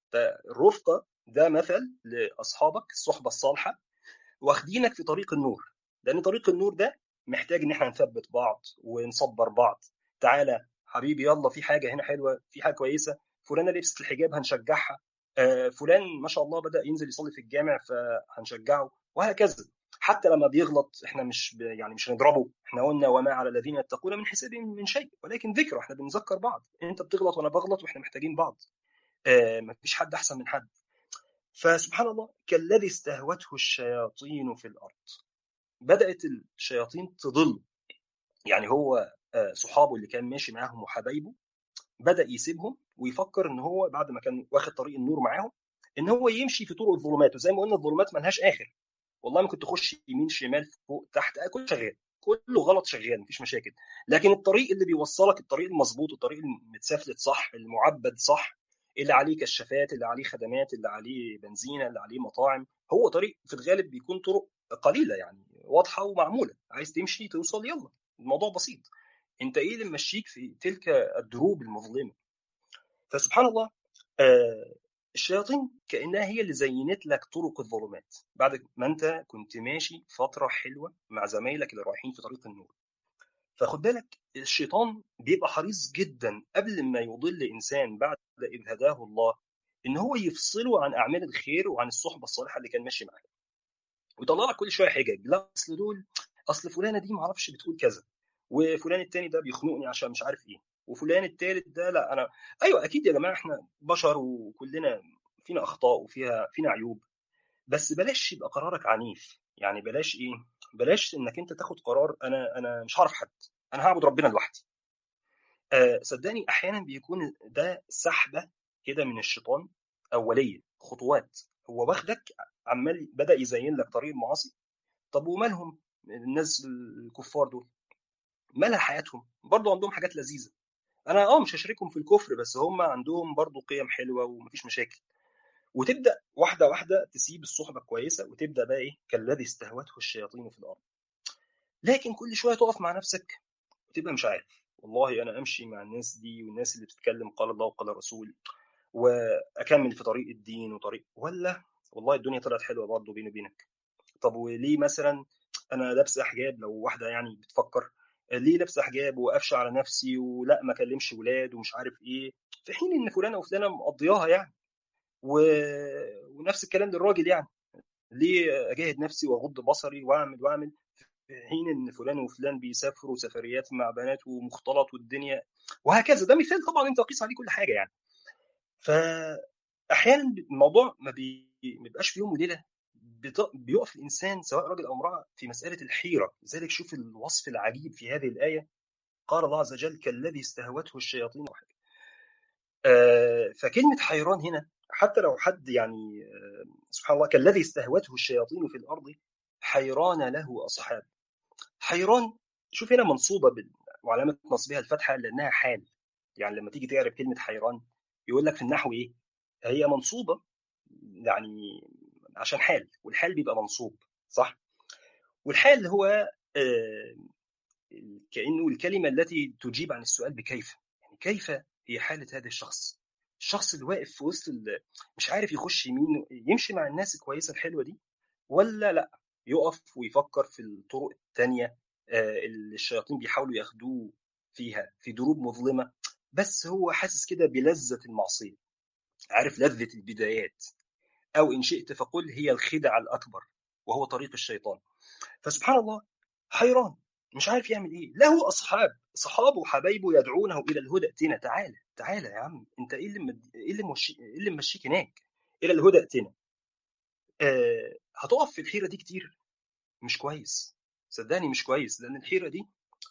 S1: الرفقة ده مثل لأصحابك الصحبة الصالحة واخدينك في طريق النور لأن طريق النور ده محتاج إن احنا نثبت بعض ونصبر بعض تعالى حبيبي يلا في حاجه هنا حلوه في حاجه كويسه فلانه لبست الحجاب هنشجعها آه فلان ما شاء الله بدا ينزل يصلي في الجامع فهنشجعه وهكذا حتى لما بيغلط احنا مش ب... يعني مش هنضربه احنا قلنا وما على الذين يتقون من حسابهم من شيء ولكن ذكرى احنا بنذكر بعض انت بتغلط وانا بغلط واحنا محتاجين بعض آه ما فيش حد احسن من حد فسبحان الله كالذي استهوته الشياطين في الارض بدات الشياطين تضل يعني هو صحابه اللي كان ماشي معاهم وحبايبه بدا يسيبهم ويفكر ان هو بعد ما كان واخد طريق النور معاهم ان هو يمشي في طرق الظلمات وزي ما قلنا الظلمات ملهاش اخر والله ممكن تخش يمين شمال فوق تحت كله شغال كله غلط شغال مفيش مشاكل لكن الطريق اللي بيوصلك الطريق المظبوط الطريق المتسفلت صح المعبد صح اللي عليه كشافات اللي عليه خدمات اللي عليه بنزينه اللي عليه مطاعم هو طريق في الغالب بيكون طرق قليله يعني واضحه ومعموله عايز تمشي توصل يلا الموضوع بسيط انت ايه اللي ممشيك في تلك الدروب المظلمه فسبحان الله آه الشياطين كانها هي اللي زينت لك طرق الظلمات بعد ما انت كنت ماشي فتره حلوه مع زمايلك اللي رايحين في طريق النور فخد بالك الشيطان بيبقى حريص جدا قبل ما يضل انسان بعد اذ هداه الله ان هو يفصله عن اعمال الخير وعن الصحبه الصالحه اللي كان ماشي معاها ويطلع لك كل شويه حجج لا اصل دول اصل فلانه دي ما اعرفش بتقول كذا وفلان التاني ده بيخنقني عشان مش عارف ايه وفلان التالت ده لا انا ايوه اكيد يا جماعه احنا بشر وكلنا فينا اخطاء وفيها فينا عيوب بس بلاش يبقى قرارك عنيف يعني بلاش ايه بلاش انك انت تاخد قرار انا انا مش هعرف حد انا هعبد ربنا لوحدي آه صدقني احيانا بيكون ده سحبه كده من الشيطان اوليه خطوات هو واخدك عمال بدا يزين لك طريق المعاصي طب ومالهم الناس الكفار دول مالها حياتهم برضه عندهم حاجات لذيذه انا اه مش هشاركهم في الكفر بس هم عندهم برضه قيم حلوه ومفيش مشاكل وتبدا واحده واحده تسيب الصحبه الكويسه وتبدا بقى ايه كالذي استهوته الشياطين في الارض لكن كل شويه تقف مع نفسك وتبقى مش عارف والله انا امشي مع الناس دي والناس اللي بتتكلم قال الله وقال الرسول واكمل في طريق الدين وطريق ولا والله الدنيا طلعت حلوه برضه بيني وبينك طب وليه مثلا انا لابسه حجاب لو واحده يعني بتفكر ليه لابسه حجاب وقافشه على نفسي ولا ما اكلمش ولاد ومش عارف ايه في حين ان فلانه وفلانه مقضياها يعني و... ونفس الكلام للراجل يعني ليه اجاهد نفسي واغض بصري واعمل واعمل في حين ان فلان وفلان بيسافروا سفريات مع بنات ومختلط والدنيا وهكذا ده مثال طبعا انت قيس عليه كل حاجه يعني فاحيانا الموضوع ما بيبقاش في يوم وليله بيقف الانسان سواء راجل او امراه في مساله الحيره لذلك شوف الوصف العجيب في هذه الايه قال الله عز وجل كالذي استهوته الشياطين وحاجة. آه فكلمه حيران هنا حتى لو حد يعني آه سبحان الله كالذي استهوته الشياطين في الارض حيران له اصحاب حيران شوف هنا منصوبه بال... وعلامه نصبها الفتحه لانها حال يعني لما تيجي تعرف كلمه حيران يقول لك في النحو ايه هي منصوبه يعني عشان حال والحال بيبقى منصوب صح والحال هو آه كانه الكلمه التي تجيب عن السؤال بكيف يعني كيف هي حاله هذا الشخص الشخص اللي واقف في وسط مش عارف يخش يمين يمشي مع الناس الكويسه الحلوه دي ولا لا يقف ويفكر في الطرق الثانيه آه اللي الشياطين بيحاولوا ياخدوه فيها في دروب مظلمه بس هو حاسس كده بلذه المعصيه عارف لذه البدايات أو إن شئت فقل هي الخدع الأكبر وهو طريق الشيطان فسبحان الله حيران مش عارف يعمل إيه له أصحاب صحابه وحبايبه يدعونه إلى الهدى ائتنا تعالى تعالى يا عم أنت إيه اللي مد... إيه اللي مشي... إيه اللي ممشيك هناك إلى الهدى ائتنا آه... هتقف في الحيرة دي كتير مش كويس صدقني مش كويس لأن الحيرة دي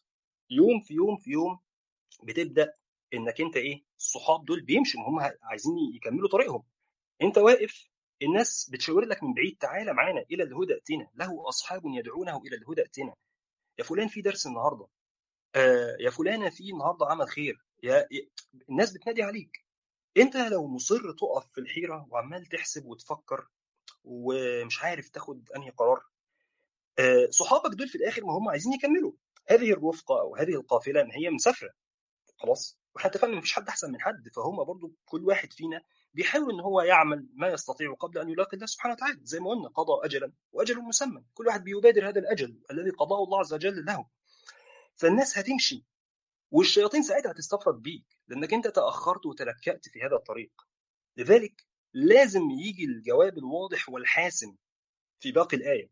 S1: يوم في يوم في يوم بتبدأ إنك أنت إيه الصحاب دول بيمشوا هم عايزين يكملوا طريقهم أنت واقف الناس بتشاور لك من بعيد تعالى معانا الى الهدى ائتنا له اصحاب يدعونه الى الهدى ائتنا يا فلان في درس النهارده آه يا فلانه في النهارده عمل خير يا الناس بتنادي عليك انت لو مصر تقف في الحيره وعمال تحسب وتفكر ومش عارف تاخد انهي قرار آه صحابك دول في الاخر ما هم عايزين يكملوا هذه الرفقه او هذه القافله ما هي مسافره خلاص واحنا اتفقنا ان مفيش حد احسن من حد فهم برضو كل واحد فينا بيحاول ان هو يعمل ما يستطيع قبل ان يلاقي الله سبحانه وتعالى زي ما قلنا قضى اجلا واجل مسمى كل واحد بيبادر هذا الاجل الذي قضاه الله عز وجل له فالناس هتمشي والشياطين ساعتها هتستفرد بيك لانك انت تاخرت وتلكأت في هذا الطريق لذلك لازم يجي الجواب الواضح والحاسم في باقي الايه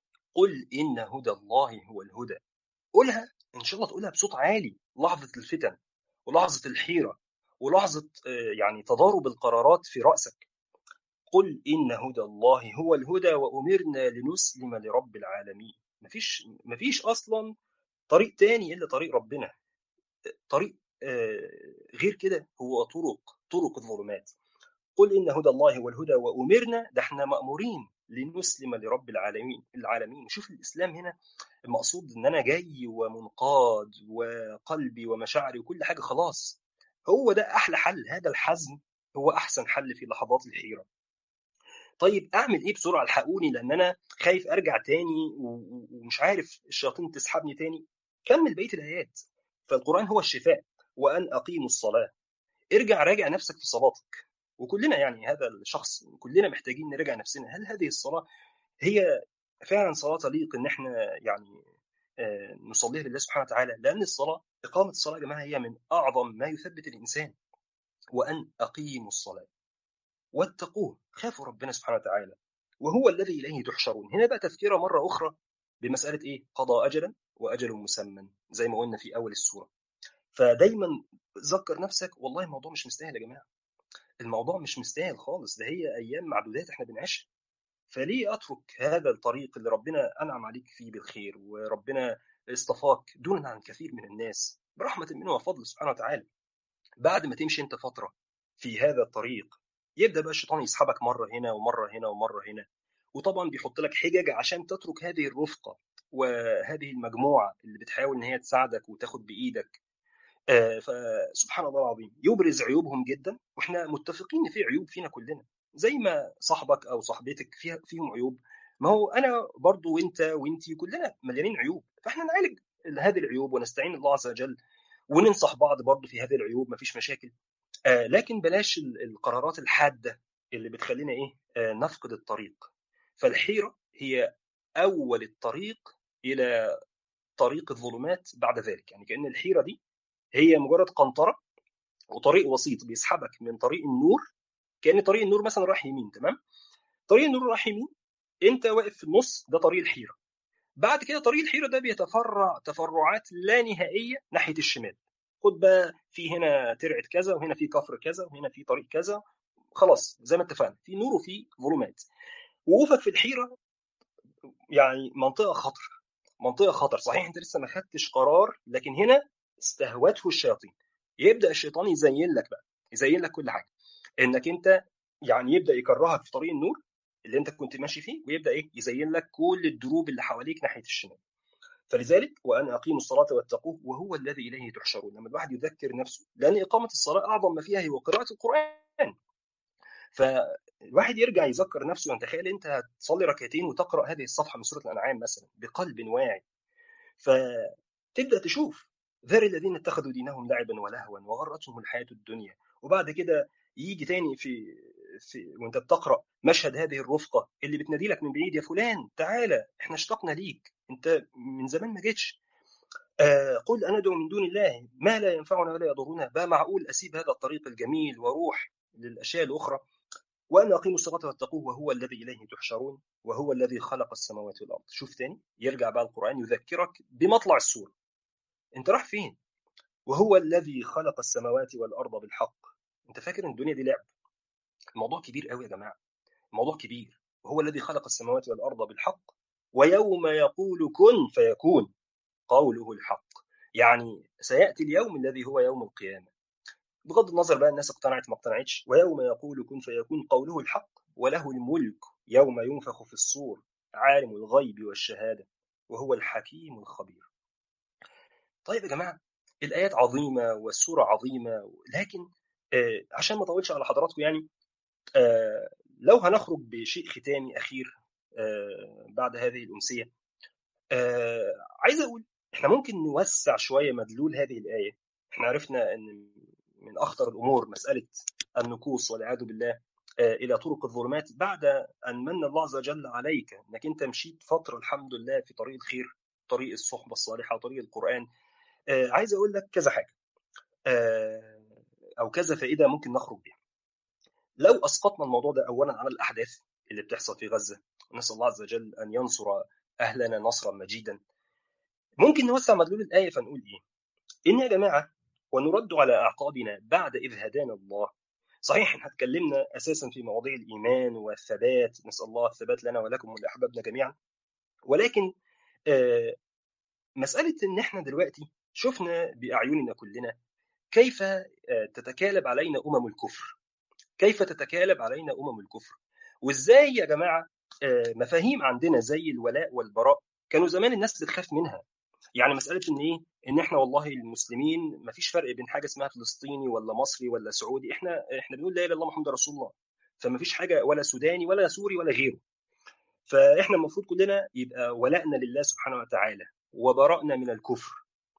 S1: قل ان هدى الله هو الهدى قولها ان شاء الله تقولها بصوت عالي لحظه الفتن ولحظه الحيره ولحظة يعني تضارب القرارات في رأسك قل إن هدى الله هو الهدى وأمرنا لنسلم لرب العالمين مفيش مفيش اصلا طريق تاني الا طريق ربنا طريق غير كده هو طرق طرق الظلمات قل ان هدى الله هو الهدى وامرنا ده احنا مامورين لنسلم لرب العالمين العالمين شوف الاسلام هنا المقصود ان انا جاي ومنقاد وقلبي ومشاعري وكل حاجه خلاص هو ده احلى حل هذا الحزم هو احسن حل في لحظات الحيره طيب اعمل ايه بسرعه الحقوني لان انا خايف ارجع تاني ومش عارف الشياطين تسحبني تاني كمل بقيه الايات فالقران هو الشفاء وان اقيموا الصلاه ارجع راجع نفسك في صلاتك وكلنا يعني هذا الشخص كلنا محتاجين نراجع نفسنا هل هذه الصلاه هي فعلا صلاه تليق ان احنا يعني نصليها لله سبحانه وتعالى لان الصلاه اقامه الصلاه يا جماعه هي من اعظم ما يثبت الانسان وان اقيموا الصلاه واتقوه خافوا ربنا سبحانه وتعالى وهو الذي اليه تحشرون هنا بقى تذكره مره اخرى بمساله ايه قضى اجلا واجل مسمى زي ما قلنا في اول السوره فدايما ذكر نفسك والله الموضوع مش مستاهل يا جماعه الموضوع مش مستاهل خالص ده هي ايام معدودات احنا بنعيشها فليه اترك هذا الطريق اللي ربنا انعم عليك فيه بالخير وربنا اصطفاك دون عن كثير من الناس برحمه منه وفضل سبحانه وتعالى بعد ما تمشي انت فتره في هذا الطريق يبدا بقى الشيطان يسحبك مره هنا ومره هنا ومره هنا وطبعا بيحط لك حجج عشان تترك هذه الرفقه وهذه المجموعه اللي بتحاول ان هي تساعدك وتاخد بايدك آه فسبحان الله العظيم يبرز عيوبهم جدا واحنا متفقين ان في عيوب فينا كلنا زي ما صاحبك او صاحبتك فيها فيهم عيوب ما هو انا برضو وانت وانتي كلنا مليانين عيوب فاحنا نعالج هذه العيوب ونستعين الله عز وجل وننصح بعض برضو في هذه العيوب مفيش مشاكل آه لكن بلاش القرارات الحاده اللي بتخلينا ايه آه نفقد الطريق فالحيره هي اول الطريق الى طريق الظلمات بعد ذلك يعني كان الحيره دي هي مجرد قنطره وطريق وسيط بيسحبك من طريق النور كان طريق النور مثلا رايح يمين تمام طريق النور رايح يمين انت واقف في النص ده طريق الحيره بعد كده طريق الحيره ده بيتفرع تفرعات لا نهائيه ناحيه الشمال خد بقى في هنا ترعه كذا وهنا في كفر كذا وهنا في طريق كذا خلاص زي ما اتفقنا في نور وفي ظلمات وقوفك في الحيره يعني منطقه خطر منطقه خطر صحيح انت لسه ما خدتش قرار لكن هنا استهوته الشياطين يبدا الشيطان يزين لك بقى يزين لك كل حاجه انك انت يعني يبدا يكرهك في طريق النور اللي انت كنت ماشي فيه ويبدا ايه يزين لك كل الدروب اللي حواليك ناحيه الشمال فلذلك وان اقيموا الصلاه واتقوه وهو الذي اليه تحشرون لما الواحد يذكر نفسه لان اقامه الصلاه اعظم ما فيها هو قراءه القران فالواحد يرجع يذكر نفسه يعني تخيل انت هتصلي ركعتين وتقرا هذه الصفحه من سوره الانعام مثلا بقلب واعي فتبدا تشوف ذر الذين اتخذوا دينهم لعبا ولهوا وغرتهم الحياه الدنيا وبعد كده يجي تاني في في وانت بتقرا مشهد هذه الرفقه اللي بتنادي لك من بعيد يا فلان تعالى احنا اشتقنا ليك انت من زمان ما جيتش آه قل انا ادعو من دون الله ما لا ينفعنا ولا يضرنا بقى معقول اسيب هذا الطريق الجميل واروح للاشياء الاخرى وان اقيموا الصلاه واتقوه وهو الذي اليه تحشرون وهو الذي خلق السماوات والارض شوف تاني يرجع بقى القران يذكرك بمطلع السوره انت رايح فين وهو الذي خلق السماوات والارض بالحق انت فاكر ان الدنيا دي لعب الموضوع كبير قوي يا جماعه الموضوع كبير وهو الذي خلق السماوات والارض بالحق ويوم يقول كن فيكون قوله الحق يعني سياتي اليوم الذي هو يوم القيامه بغض النظر بقى الناس اقتنعت ما اقتنعتش ويوم يقول كن فيكون قوله الحق وله الملك يوم ينفخ في الصور عالم الغيب والشهاده وهو الحكيم الخبير طيب يا جماعه الايات عظيمه والسوره عظيمه لكن آه عشان ما اطولش على حضراتكم يعني آه لو هنخرج بشيء ختامي اخير آه بعد هذه الامسيه آه عايز اقول احنا ممكن نوسع شويه مدلول هذه الايه احنا عرفنا ان من اخطر الامور مساله النكوص والعياذ بالله آه الى طرق الظلمات بعد ان من الله عز وجل عليك انك انت مشيت فتره الحمد لله في طريق الخير طريق الصحبه الصالحه وطريق القران آه عايز اقول لك كذا حاجه آه او كذا فائده ممكن نخرج بها لو اسقطنا الموضوع ده اولا على الاحداث اللي بتحصل في غزه ونسال الله عز وجل ان ينصر اهلنا نصرا مجيدا ممكن نوسع مدلول الايه فنقول ايه ان يا جماعه ونرد على اعقابنا بعد اذ هدانا الله صحيح احنا اتكلمنا اساسا في مواضيع الايمان والثبات نسال الله الثبات لنا ولكم ولاحبابنا جميعا ولكن مساله ان احنا دلوقتي شفنا باعيننا كلنا كيف تتكالب علينا امم الكفر كيف تتكالب علينا امم الكفر وازاي يا جماعه مفاهيم عندنا زي الولاء والبراء كانوا زمان الناس بتخاف منها يعني مساله ان ايه ان احنا والله المسلمين ما فيش فرق بين حاجه اسمها فلسطيني ولا مصري ولا سعودي احنا احنا بنقول لا اله الا الله محمد رسول الله فما فيش حاجه ولا سوداني ولا سوري ولا غيره فاحنا المفروض كلنا يبقى ولائنا لله سبحانه وتعالى وبرأنا من الكفر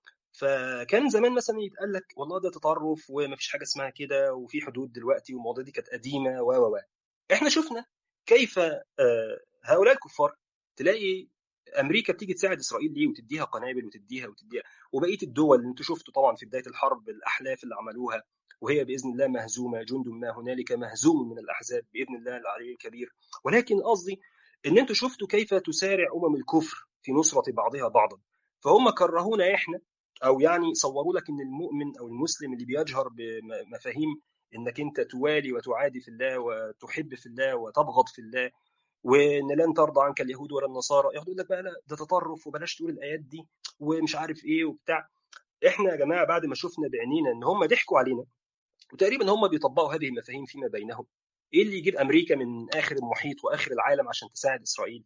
S1: فكان زمان مثلا يتقال لك والله ده تطرف وما فيش حاجه اسمها كده وفي حدود دلوقتي والمواضيع دي كانت قديمه و و احنا شفنا كيف هؤلاء الكفار تلاقي امريكا بتيجي تساعد اسرائيل ليه وتديها قنابل وتديها وتديها وبقيه الدول اللي انتم شفتوا طبعا في بدايه الحرب الاحلاف اللي عملوها وهي باذن الله مهزومه جند ما هنالك مهزوم من الاحزاب باذن الله العلي الكبير ولكن قصدي ان انتم شفتوا كيف تسارع امم الكفر في نصره بعضها بعضا فهم كرهونا احنا او يعني صوروا لك ان المؤمن او المسلم اللي بيجهر بمفاهيم انك انت توالي وتعادي في الله وتحب في الله وتبغض في الله وان لن ترضى عنك اليهود ولا النصارى يقول لك بقى لا ده تطرف وبلاش تقول الايات دي ومش عارف ايه وبتاع احنا يا جماعه بعد ما شفنا بعينينا ان هم ضحكوا علينا وتقريبا هم بيطبقوا هذه المفاهيم فيما بينهم ايه اللي يجيب امريكا من اخر المحيط واخر العالم عشان تساعد اسرائيل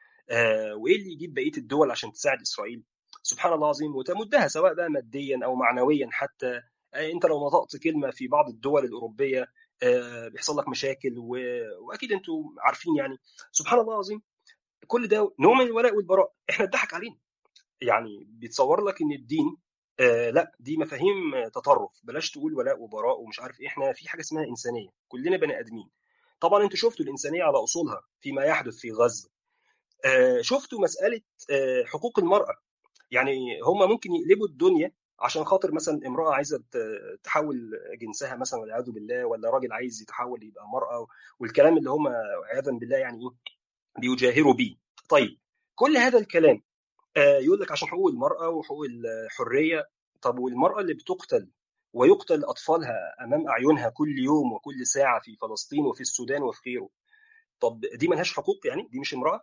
S1: آه وايه اللي يجيب بقيه الدول عشان تساعد اسرائيل سبحان الله العظيم وتمدها سواء بقى ماديا او معنويا حتى آه انت لو نطقت كلمه في بعض الدول الاوروبيه آه بيحصل لك مشاكل و... واكيد انتم عارفين يعني سبحان الله العظيم كل ده نوع من الولاء والبراء احنا اتضحك علينا يعني بيتصور لك ان الدين آه لا دي مفاهيم تطرف بلاش تقول ولاء وبراء ومش عارف ايه احنا في حاجه اسمها انسانيه كلنا بني ادمين طبعا انتوا شفتوا الانسانيه على اصولها فيما يحدث في غزه آه شفتوا مساله آه حقوق المراه يعني هم ممكن يقلبوا الدنيا عشان خاطر مثلا امراه عايزه تحول جنسها مثلا والعياذ بالله ولا راجل عايز يتحول يبقى مراه والكلام اللي هم عياذا بالله يعني ايه بيجاهروا بيه طيب كل هذا الكلام آه يقول لك عشان حقوق المراه وحقوق الحريه طب والمراه اللي بتقتل ويقتل اطفالها امام اعينها كل يوم وكل ساعه في فلسطين وفي السودان وفي غيره طب دي ملهاش حقوق يعني دي مش امراه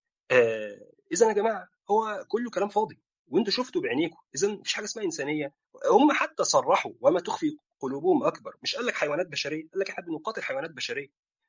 S1: آه اذا يا جماعه هو كله كلام فاضي وانتوا شفتوا بعينيكم اذا مفيش حاجه اسمها انسانيه هم حتى صرحوا وما تخفي قلوبهم اكبر مش قال لك حيوانات بشريه قال لك احنا بنقاتل حيوانات بشريه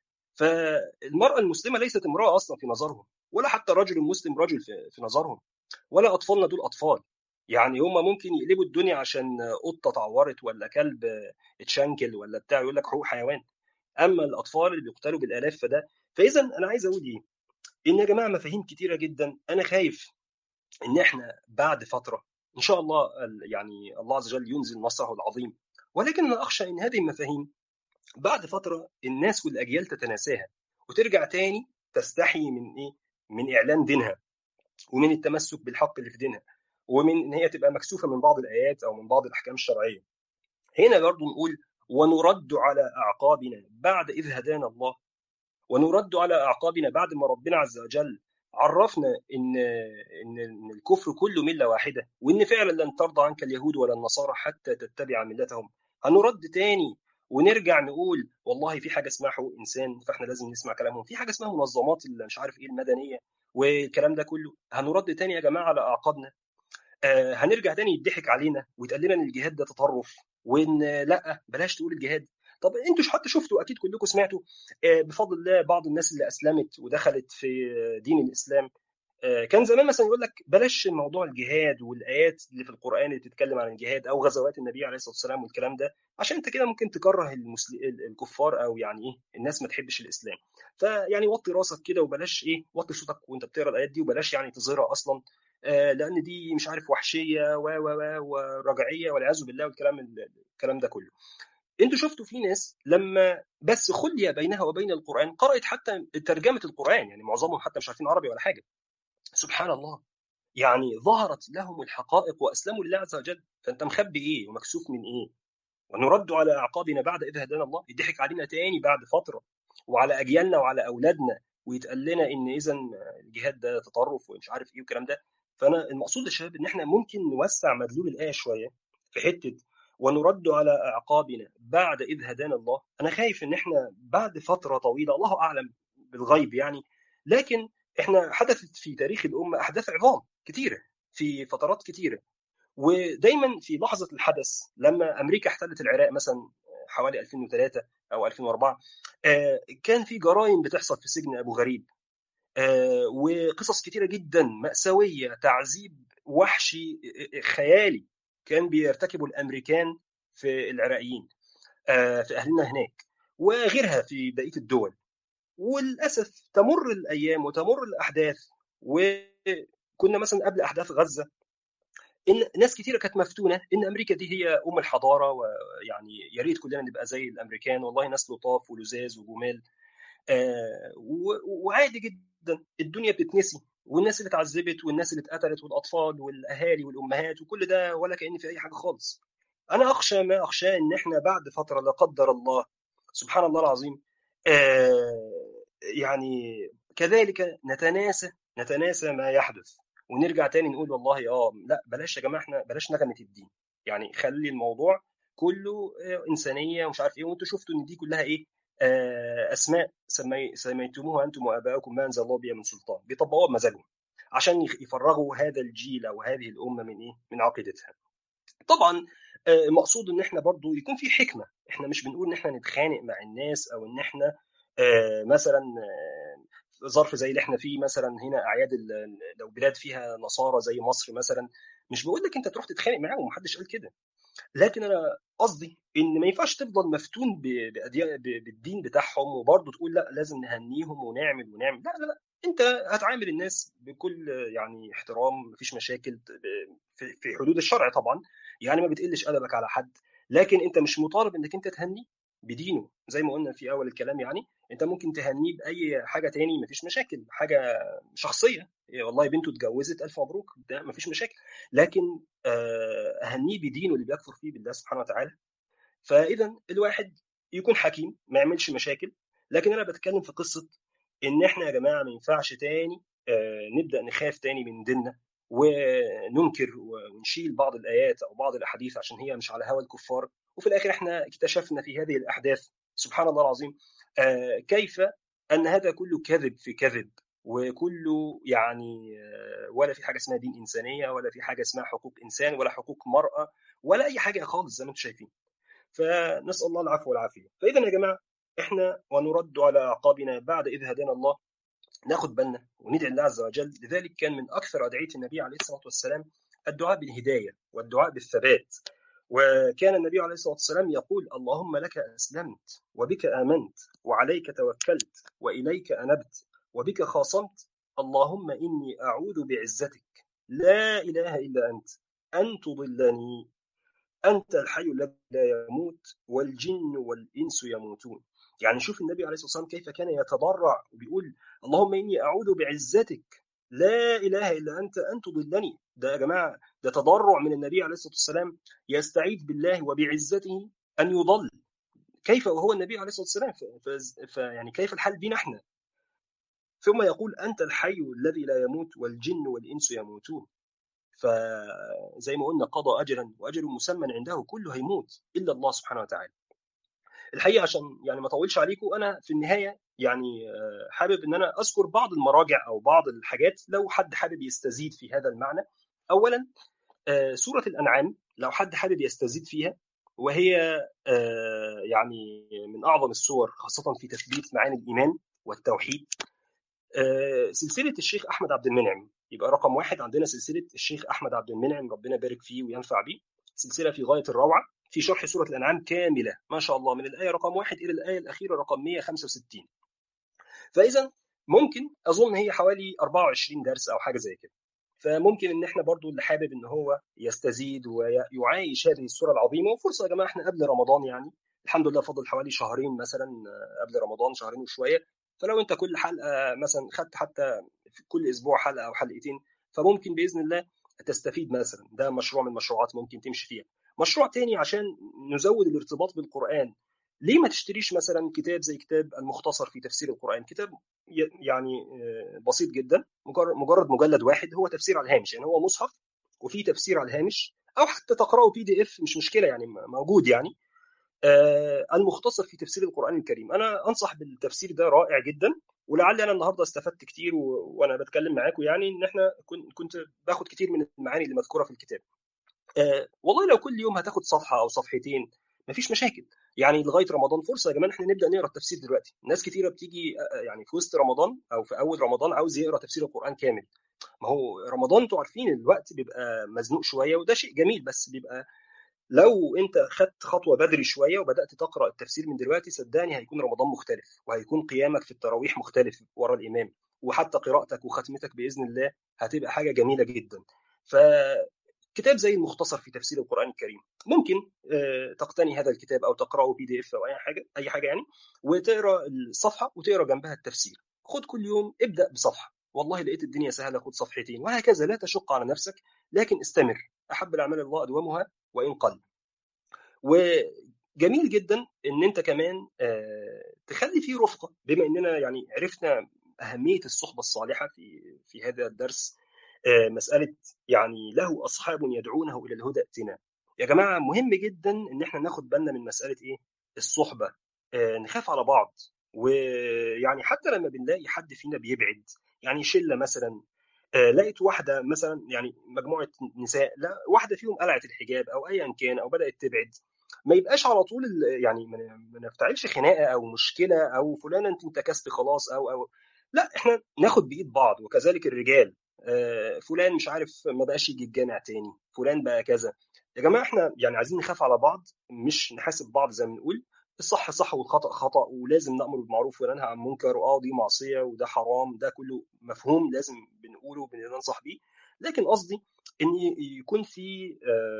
S1: فالمراه المسلمه ليست امراه اصلا في نظرهم ولا حتى الرجل المسلم رجل في, في نظرهم ولا اطفالنا دول اطفال يعني هم ممكن يقلبوا الدنيا عشان قطه اتعورت ولا كلب اتشنكل ولا بتاع يقول لك حقوق حيوان اما الاطفال اللي بيقتلوا بالالاف فده فاذا انا عايز اقول ايه ان يا جماعه مفاهيم كتيره جدا انا خايف ان احنا بعد فتره ان شاء الله يعني الله عز وجل ينزل نصره العظيم ولكن انا اخشى ان هذه المفاهيم بعد فتره الناس والاجيال تتناساها وترجع تاني تستحي من ايه؟ من اعلان دينها ومن التمسك بالحق اللي في دينها ومن ان هي تبقى مكسوفه من بعض الايات او من بعض الاحكام الشرعيه. هنا برضه نقول ونرد على اعقابنا بعد اذ هدانا الله ونرد على اعقابنا بعد ما ربنا عز وجل عرفنا ان ان الكفر كله مله واحده وان فعلا لن ترضى عنك اليهود ولا النصارى حتى تتبع ملتهم هنرد تاني ونرجع نقول والله في حاجه اسمها حقوق انسان فاحنا لازم نسمع كلامهم في حاجه اسمها منظمات اللي مش عارف ايه المدنيه والكلام ده كله هنرد تاني يا جماعه على اعقابنا آه هنرجع تاني يضحك علينا ويتقال لنا ان الجهاد ده تطرف وان لا بلاش تقول الجهاد طب انتوا حتى شفتوا اكيد كلكم سمعتوا آه بفضل الله بعض الناس اللي اسلمت ودخلت في دين الاسلام آه كان زمان مثلا يقول لك بلاش موضوع الجهاد والايات اللي في القران اللي بتتكلم عن الجهاد او غزوات النبي عليه الصلاه والسلام والكلام ده عشان انت كده ممكن تكره المسل... الكفار او يعني ايه الناس ما تحبش الاسلام فيعني وطي راسك كده وبلاش ايه وطي صوتك وانت بتقرا الايات دي وبلاش يعني تظهرها اصلا آه لان دي مش عارف وحشيه و و و ورجعيه والعياذ بالله والكلام الكلام ده كله انتوا شفتوا في ناس لما بس خلي بينها وبين القران قرات حتى ترجمه القران يعني معظمهم حتى مش عارفين عربي ولا حاجه سبحان الله يعني ظهرت لهم الحقائق واسلموا لله عز وجل فانت مخبي ايه ومكسوف من ايه ونرد على اعقابنا بعد اذ هدانا الله يضحك علينا تاني بعد فتره وعلى اجيالنا وعلى اولادنا ويتقال لنا ان اذا الجهاد ده تطرف ومش عارف ايه والكلام ده فانا المقصود يا شباب ان احنا ممكن نوسع مدلول الايه شويه في حته ونرد على اعقابنا بعد اذ هدانا الله انا خايف ان احنا بعد فتره طويله الله اعلم بالغيب يعني لكن احنا حدثت في تاريخ الامه احداث عظام كتيره في فترات كتيره ودايما في لحظه الحدث لما امريكا احتلت العراق مثلا حوالي 2003 او 2004 كان في جرائم بتحصل في سجن ابو غريب وقصص كتيره جدا ماساويه تعذيب وحشي خيالي كان بيرتكبه الامريكان في العراقيين في اهلنا هناك وغيرها في بقيه الدول وللاسف تمر الايام وتمر الاحداث وكنا مثلا قبل احداث غزه ان ناس كثيره كانت مفتونه ان امريكا دي هي ام الحضاره ويعني يا ريت كلنا نبقى زي الامريكان والله ناس لطاف ولزاز وجمال آه وعادي جدا الدنيا بتتنسي والناس اللي اتعذبت والناس اللي اتقتلت والاطفال والاهالي والامهات وكل ده ولا كان في اي حاجه خالص انا اخشى ما اخشى ان احنا بعد فتره لا قدر الله سبحان الله العظيم آه يعني كذلك نتناسى نتناسى ما يحدث ونرجع تاني نقول والله اه لا بلاش يا جماعه احنا بلاش نغمه الدين يعني خلي الموضوع كله انسانيه ومش عارف ايه وانتوا شفتوا ان دي كلها ايه آه اسماء سمي سميتموها انتم واباؤكم ما انزل الله بها من سلطان بيطبقوها بمزاجهم عشان يفرغوا هذا الجيل او هذه الامه من ايه من عقيدتها طبعا المقصود ان احنا برضو يكون في حكمه احنا مش بنقول ان احنا نتخانق مع الناس او ان احنا آه مثلا ظرف زي اللي احنا فيه مثلا هنا اعياد لو بلاد فيها نصارى زي مصر مثلا مش بقول لك انت تروح تتخانق معاهم محدش قال كده لكن انا قصدي ان ما ينفعش تفضل مفتون بالدين بتاعهم وبرضه تقول لا لازم نهنيهم ونعمل ونعمل لا لا لا انت هتعامل الناس بكل يعني احترام مفيش مشاكل في حدود الشرع طبعا يعني ما بتقلش ادبك على حد لكن انت مش مطالب انك انت تهنيه بدينه زي ما قلنا في اول الكلام يعني انت ممكن تهنيه باي حاجه تاني مفيش مشاكل حاجه شخصيه والله بنته اتجوزت الف مبروك ده مفيش مشاكل لكن اهنيه بدينه اللي بيكفر فيه بالله سبحانه وتعالى فاذا الواحد يكون حكيم ما يعملش مشاكل لكن انا بتكلم في قصه ان احنا يا جماعه ما ينفعش تاني نبدا نخاف تاني من ديننا وننكر ونشيل بعض الايات او بعض الاحاديث عشان هي مش على هوى الكفار وفي الاخر احنا اكتشفنا في هذه الاحداث سبحان الله العظيم كيف ان هذا كله كذب في كذب وكله يعني ولا في حاجه اسمها دين انسانيه ولا في حاجه اسمها حقوق انسان ولا حقوق مراه ولا اي حاجه خالص زي ما انتم شايفين فنسال الله العفو والعافيه فاذا يا جماعه احنا ونرد على اعقابنا بعد اذ هدانا الله ناخد بالنا وندعي الله عز وجل لذلك كان من اكثر ادعيه النبي عليه الصلاه والسلام الدعاء بالهدايه والدعاء بالثبات وكان النبي عليه الصلاه والسلام يقول اللهم لك اسلمت وبك امنت وعليك توكلت واليك انبت وبك خاصمت اللهم اني اعوذ بعزتك لا اله الا انت ان تضلني انت الحي الذي لا يموت والجن والانس يموتون يعني شوف النبي عليه الصلاه والسلام كيف كان يتضرع وبيقول اللهم اني اعوذ بعزتك لا اله الا انت ان تضلني ده يا جماعه ده تضرع من النبي عليه الصلاه والسلام يستعيذ بالله وبعزته ان يضل كيف وهو النبي عليه الصلاه والسلام فيعني كيف الحال بنا احنا ثم يقول انت الحي الذي لا يموت والجن والانس يموتون فزي ما قلنا قضى اجلا واجل مسمى عنده كله هيموت الا الله سبحانه وتعالى الحقيقه عشان يعني ما اطولش عليكم انا في النهايه يعني حابب ان انا اذكر بعض المراجع او بعض الحاجات لو حد حابب يستزيد في هذا المعنى اولا سوره الانعام لو حد حابب يستزيد فيها وهي يعني من اعظم السور خاصه في تثبيت معاني الايمان والتوحيد سلسله الشيخ احمد عبد المنعم يبقى رقم واحد عندنا سلسله الشيخ احمد عبد المنعم ربنا يبارك فيه وينفع بيه سلسله في غايه الروعه في شرح سوره الانعام كامله ما شاء الله من الايه رقم واحد الى الايه الاخيره رقم 165 فاذا ممكن اظن هي حوالي 24 درس او حاجه زي كده فممكن ان احنا برضو اللي حابب ان هو يستزيد ويعايش هذه السوره العظيمه وفرصه يا جماعه احنا قبل رمضان يعني الحمد لله فضل حوالي شهرين مثلا قبل رمضان شهرين وشويه فلو انت كل حلقه مثلا خدت حتى في كل اسبوع حلقه او حلقتين فممكن باذن الله تستفيد مثلا ده مشروع من المشروعات ممكن تمشي فيها مشروع تاني عشان نزود الارتباط بالقران ليه ما تشتريش مثلا كتاب زي كتاب المختصر في تفسير القران كتاب يعني بسيط جدا مجرد مجلد واحد هو تفسير على الهامش يعني هو مصحف وفيه تفسير على الهامش او حتى تقراه بي دي اف مش مشكله يعني موجود يعني المختصر في تفسير القران الكريم انا انصح بالتفسير ده رائع جدا ولعلي انا النهارده استفدت كتير و... وانا بتكلم معاكم يعني ان احنا كنت كنت باخد كتير من المعاني اللي مذكوره في الكتاب. آه والله لو كل يوم هتاخد صفحه او صفحتين مفيش مشاكل يعني لغايه رمضان فرصه يا جماعه احنا نبدا نقرا التفسير دلوقتي ناس كتيره بتيجي يعني في وسط رمضان او في اول رمضان عاوز يقرا تفسير القران كامل ما هو رمضان انتوا عارفين الوقت بيبقى مزنوق شويه وده شيء جميل بس بيبقى لو انت خدت خطوه بدري شويه وبدات تقرا التفسير من دلوقتي صدقني هيكون رمضان مختلف وهيكون قيامك في التراويح مختلف ورا الامام وحتى قراءتك وختمتك باذن الله هتبقى حاجه جميله جدا ف كتاب زي المختصر في تفسير القران الكريم ممكن تقتني هذا الكتاب او تقراه بي دي اف او اي حاجه اي حاجه يعني وتقرا الصفحه وتقرا جنبها التفسير خد كل يوم ابدا بصفحه والله لقيت الدنيا سهله خد صفحتين وهكذا لا تشق على نفسك لكن استمر احب الاعمال الله ادومها وان قل وجميل جدا ان انت كمان تخلي فيه رفقه بما اننا يعني عرفنا اهميه الصحبه الصالحه في في هذا الدرس مساله يعني له اصحاب يدعونه الى الهدى ائتنا يا جماعه مهم جدا ان احنا ناخد بالنا من مساله ايه الصحبه نخاف على بعض ويعني حتى لما بنلاقي حد فينا بيبعد يعني شله مثلا لقيت واحده مثلا يعني مجموعه نساء لا واحده فيهم قلعت الحجاب او ايا كان او بدات تبعد ما يبقاش على طول يعني ما نفتعلش خناقه او مشكله او فلانه انت انتكست خلاص او او لا احنا ناخد بايد بعض وكذلك الرجال فلان مش عارف ما بقاش يجي الجامع تاني فلان بقى كذا يا جماعه احنا يعني عايزين نخاف على بعض مش نحاسب بعض زي ما بنقول الصح صح والخطا خطا ولازم نامر بالمعروف وننهى عن المنكر واه دي معصيه وده حرام ده كله مفهوم لازم بنقوله وبننصح بيه لكن قصدي ان يكون في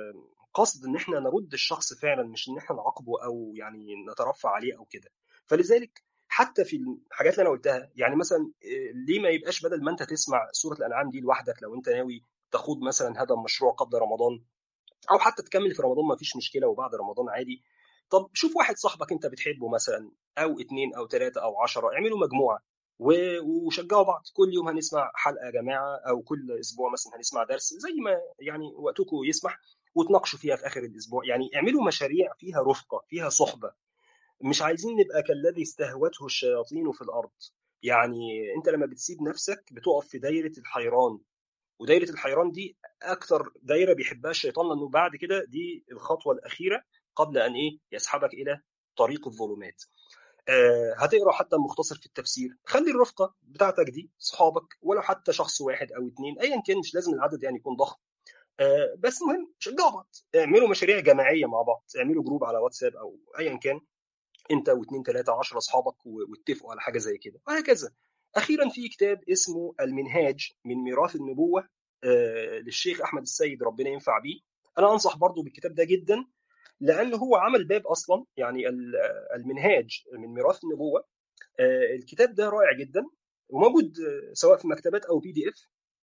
S1: قصد ان احنا نرد الشخص فعلا مش ان احنا نعاقبه او يعني نترفع عليه او كده فلذلك حتى في الحاجات اللي انا قلتها يعني مثلا ليه ما يبقاش بدل ما انت تسمع سوره الانعام دي لوحدك لو انت ناوي تخوض مثلا هذا المشروع قبل رمضان او حتى تكمل في رمضان ما فيش مشكله وبعد رمضان عادي طب شوف واحد صاحبك انت بتحبه مثلا او اتنين او تلاته او عشرة اعملوا مجموعه وشجعوا بعض كل يوم هنسمع حلقه يا جماعه او كل اسبوع مثلا هنسمع درس زي ما يعني وقتكم يسمح وتناقشوا فيها في اخر الاسبوع يعني اعملوا مشاريع فيها رفقه فيها صحبه مش عايزين نبقى كالذي استهوته الشياطين في الارض يعني انت لما بتسيب نفسك بتقف في دايره الحيران ودايره الحيران دي اكتر دايره بيحبها الشيطان لانه بعد كده دي الخطوه الاخيره قبل ان ايه يسحبك الى طريق الظلمات آه هتقرا حتى مختصر في التفسير خلي الرفقه بتاعتك دي صحابك ولو حتى شخص واحد او اثنين ايا كان مش لازم العدد يعني يكون ضخم آه بس مهم شجعوا بعض اعملوا مشاريع جماعيه مع بعض اعملوا جروب على واتساب او ايا كان انت واثنين ثلاثه 10 اصحابك واتفقوا على حاجه زي كده وهكذا اخيرا في كتاب اسمه المنهاج من ميراث النبوه آه للشيخ احمد السيد ربنا ينفع بيه انا انصح برضو بالكتاب ده جدا لانه هو عمل باب اصلا يعني المنهاج من ميراث النبوه الكتاب ده رائع جدا وموجود سواء في مكتبات او بي دي اف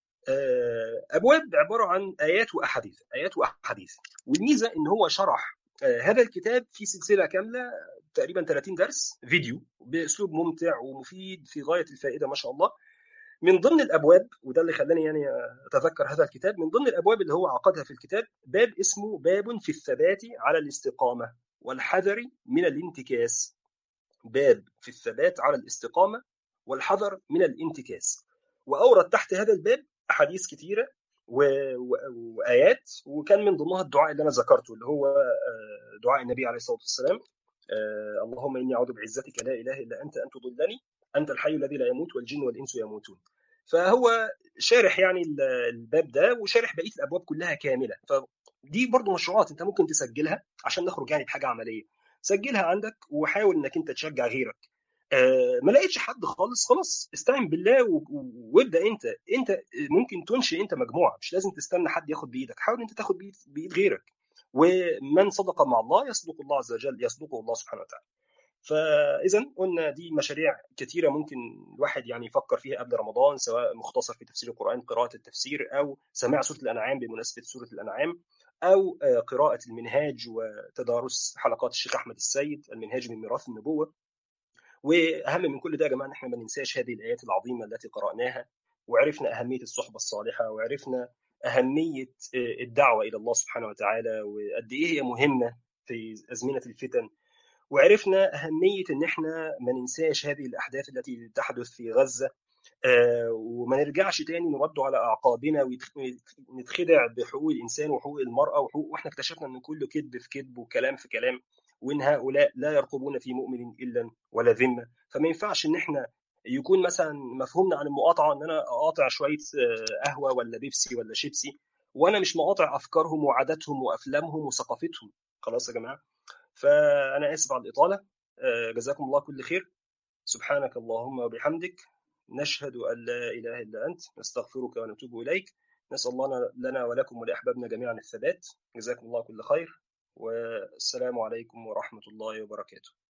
S1: ابواب عباره عن ايات واحاديث ايات واحاديث والميزه ان هو شرح هذا الكتاب في سلسله كامله تقريبا 30 درس فيديو باسلوب ممتع ومفيد في غايه الفائده ما شاء الله من ضمن الابواب وده اللي خلاني يعني اتذكر هذا الكتاب من ضمن الابواب اللي هو عقدها في الكتاب باب اسمه باب في الثبات على الاستقامه والحذر من الانتكاس باب في الثبات على الاستقامه والحذر من الانتكاس واورد تحت هذا الباب احاديث كثيره و... و... وايات وكان من ضمنها الدعاء اللي انا ذكرته اللي هو دعاء النبي عليه الصلاه والسلام اللهم اني اعوذ بعزتك لا اله الا انت ان تضلني انت الحي الذي لا يموت والجن والانس يموتون فهو شارح يعني الباب ده وشارح بقيه الابواب كلها كامله فدي برضو مشروعات انت ممكن تسجلها عشان نخرج يعني بحاجه عمليه سجلها عندك وحاول انك انت تشجع غيرك آه ما لقيتش حد خالص خلاص استعن بالله وابدا انت انت ممكن تنشئ انت مجموعه مش لازم تستنى حد ياخد بايدك حاول انت تاخد بايد, بإيد غيرك ومن صدق مع الله يصدق الله عز وجل يصدقه الله سبحانه وتعالى فاذا قلنا دي مشاريع كثيره ممكن الواحد يعني يفكر فيها قبل رمضان سواء مختصر في تفسير القران قراءه التفسير او سماع سوره الانعام بمناسبه سوره الانعام او قراءه المنهاج وتدارس حلقات الشيخ احمد السيد المنهاج من ميراث النبوه واهم من كل ده يا جماعه ان احنا ما ننساش هذه الايات العظيمه التي قراناها وعرفنا اهميه الصحبه الصالحه وعرفنا اهميه الدعوه الى الله سبحانه وتعالى وقد ايه هي مهمه في ازمنه الفتن وعرفنا أهمية إن إحنا ما ننساش هذه الأحداث التي تحدث في غزة آه، وما نرجعش تاني نرد على أعقابنا ونتخدع بحقوق الإنسان وحقوق المرأة وحقوق وإحنا اكتشفنا إن كله كذب في كذب وكلام في كلام وإن هؤلاء لا يرقبون في مؤمن إلا ولا ذمة فما ينفعش إن إحنا يكون مثلا مفهومنا عن المقاطعة إن أنا أقاطع شوية آه، قهوة ولا بيبسي ولا شيبسي وأنا مش مقاطع أفكارهم وعاداتهم وأفلامهم وثقافتهم خلاص يا جماعة فأنا آسف على الإطالة آه، جزاكم الله كل خير سبحانك اللهم وبحمدك نشهد أن لا إله إلا أنت نستغفرك ونتوب إليك نسأل الله لنا ولكم ولأحبابنا جميعا الثبات جزاكم الله كل خير والسلام عليكم ورحمة الله وبركاته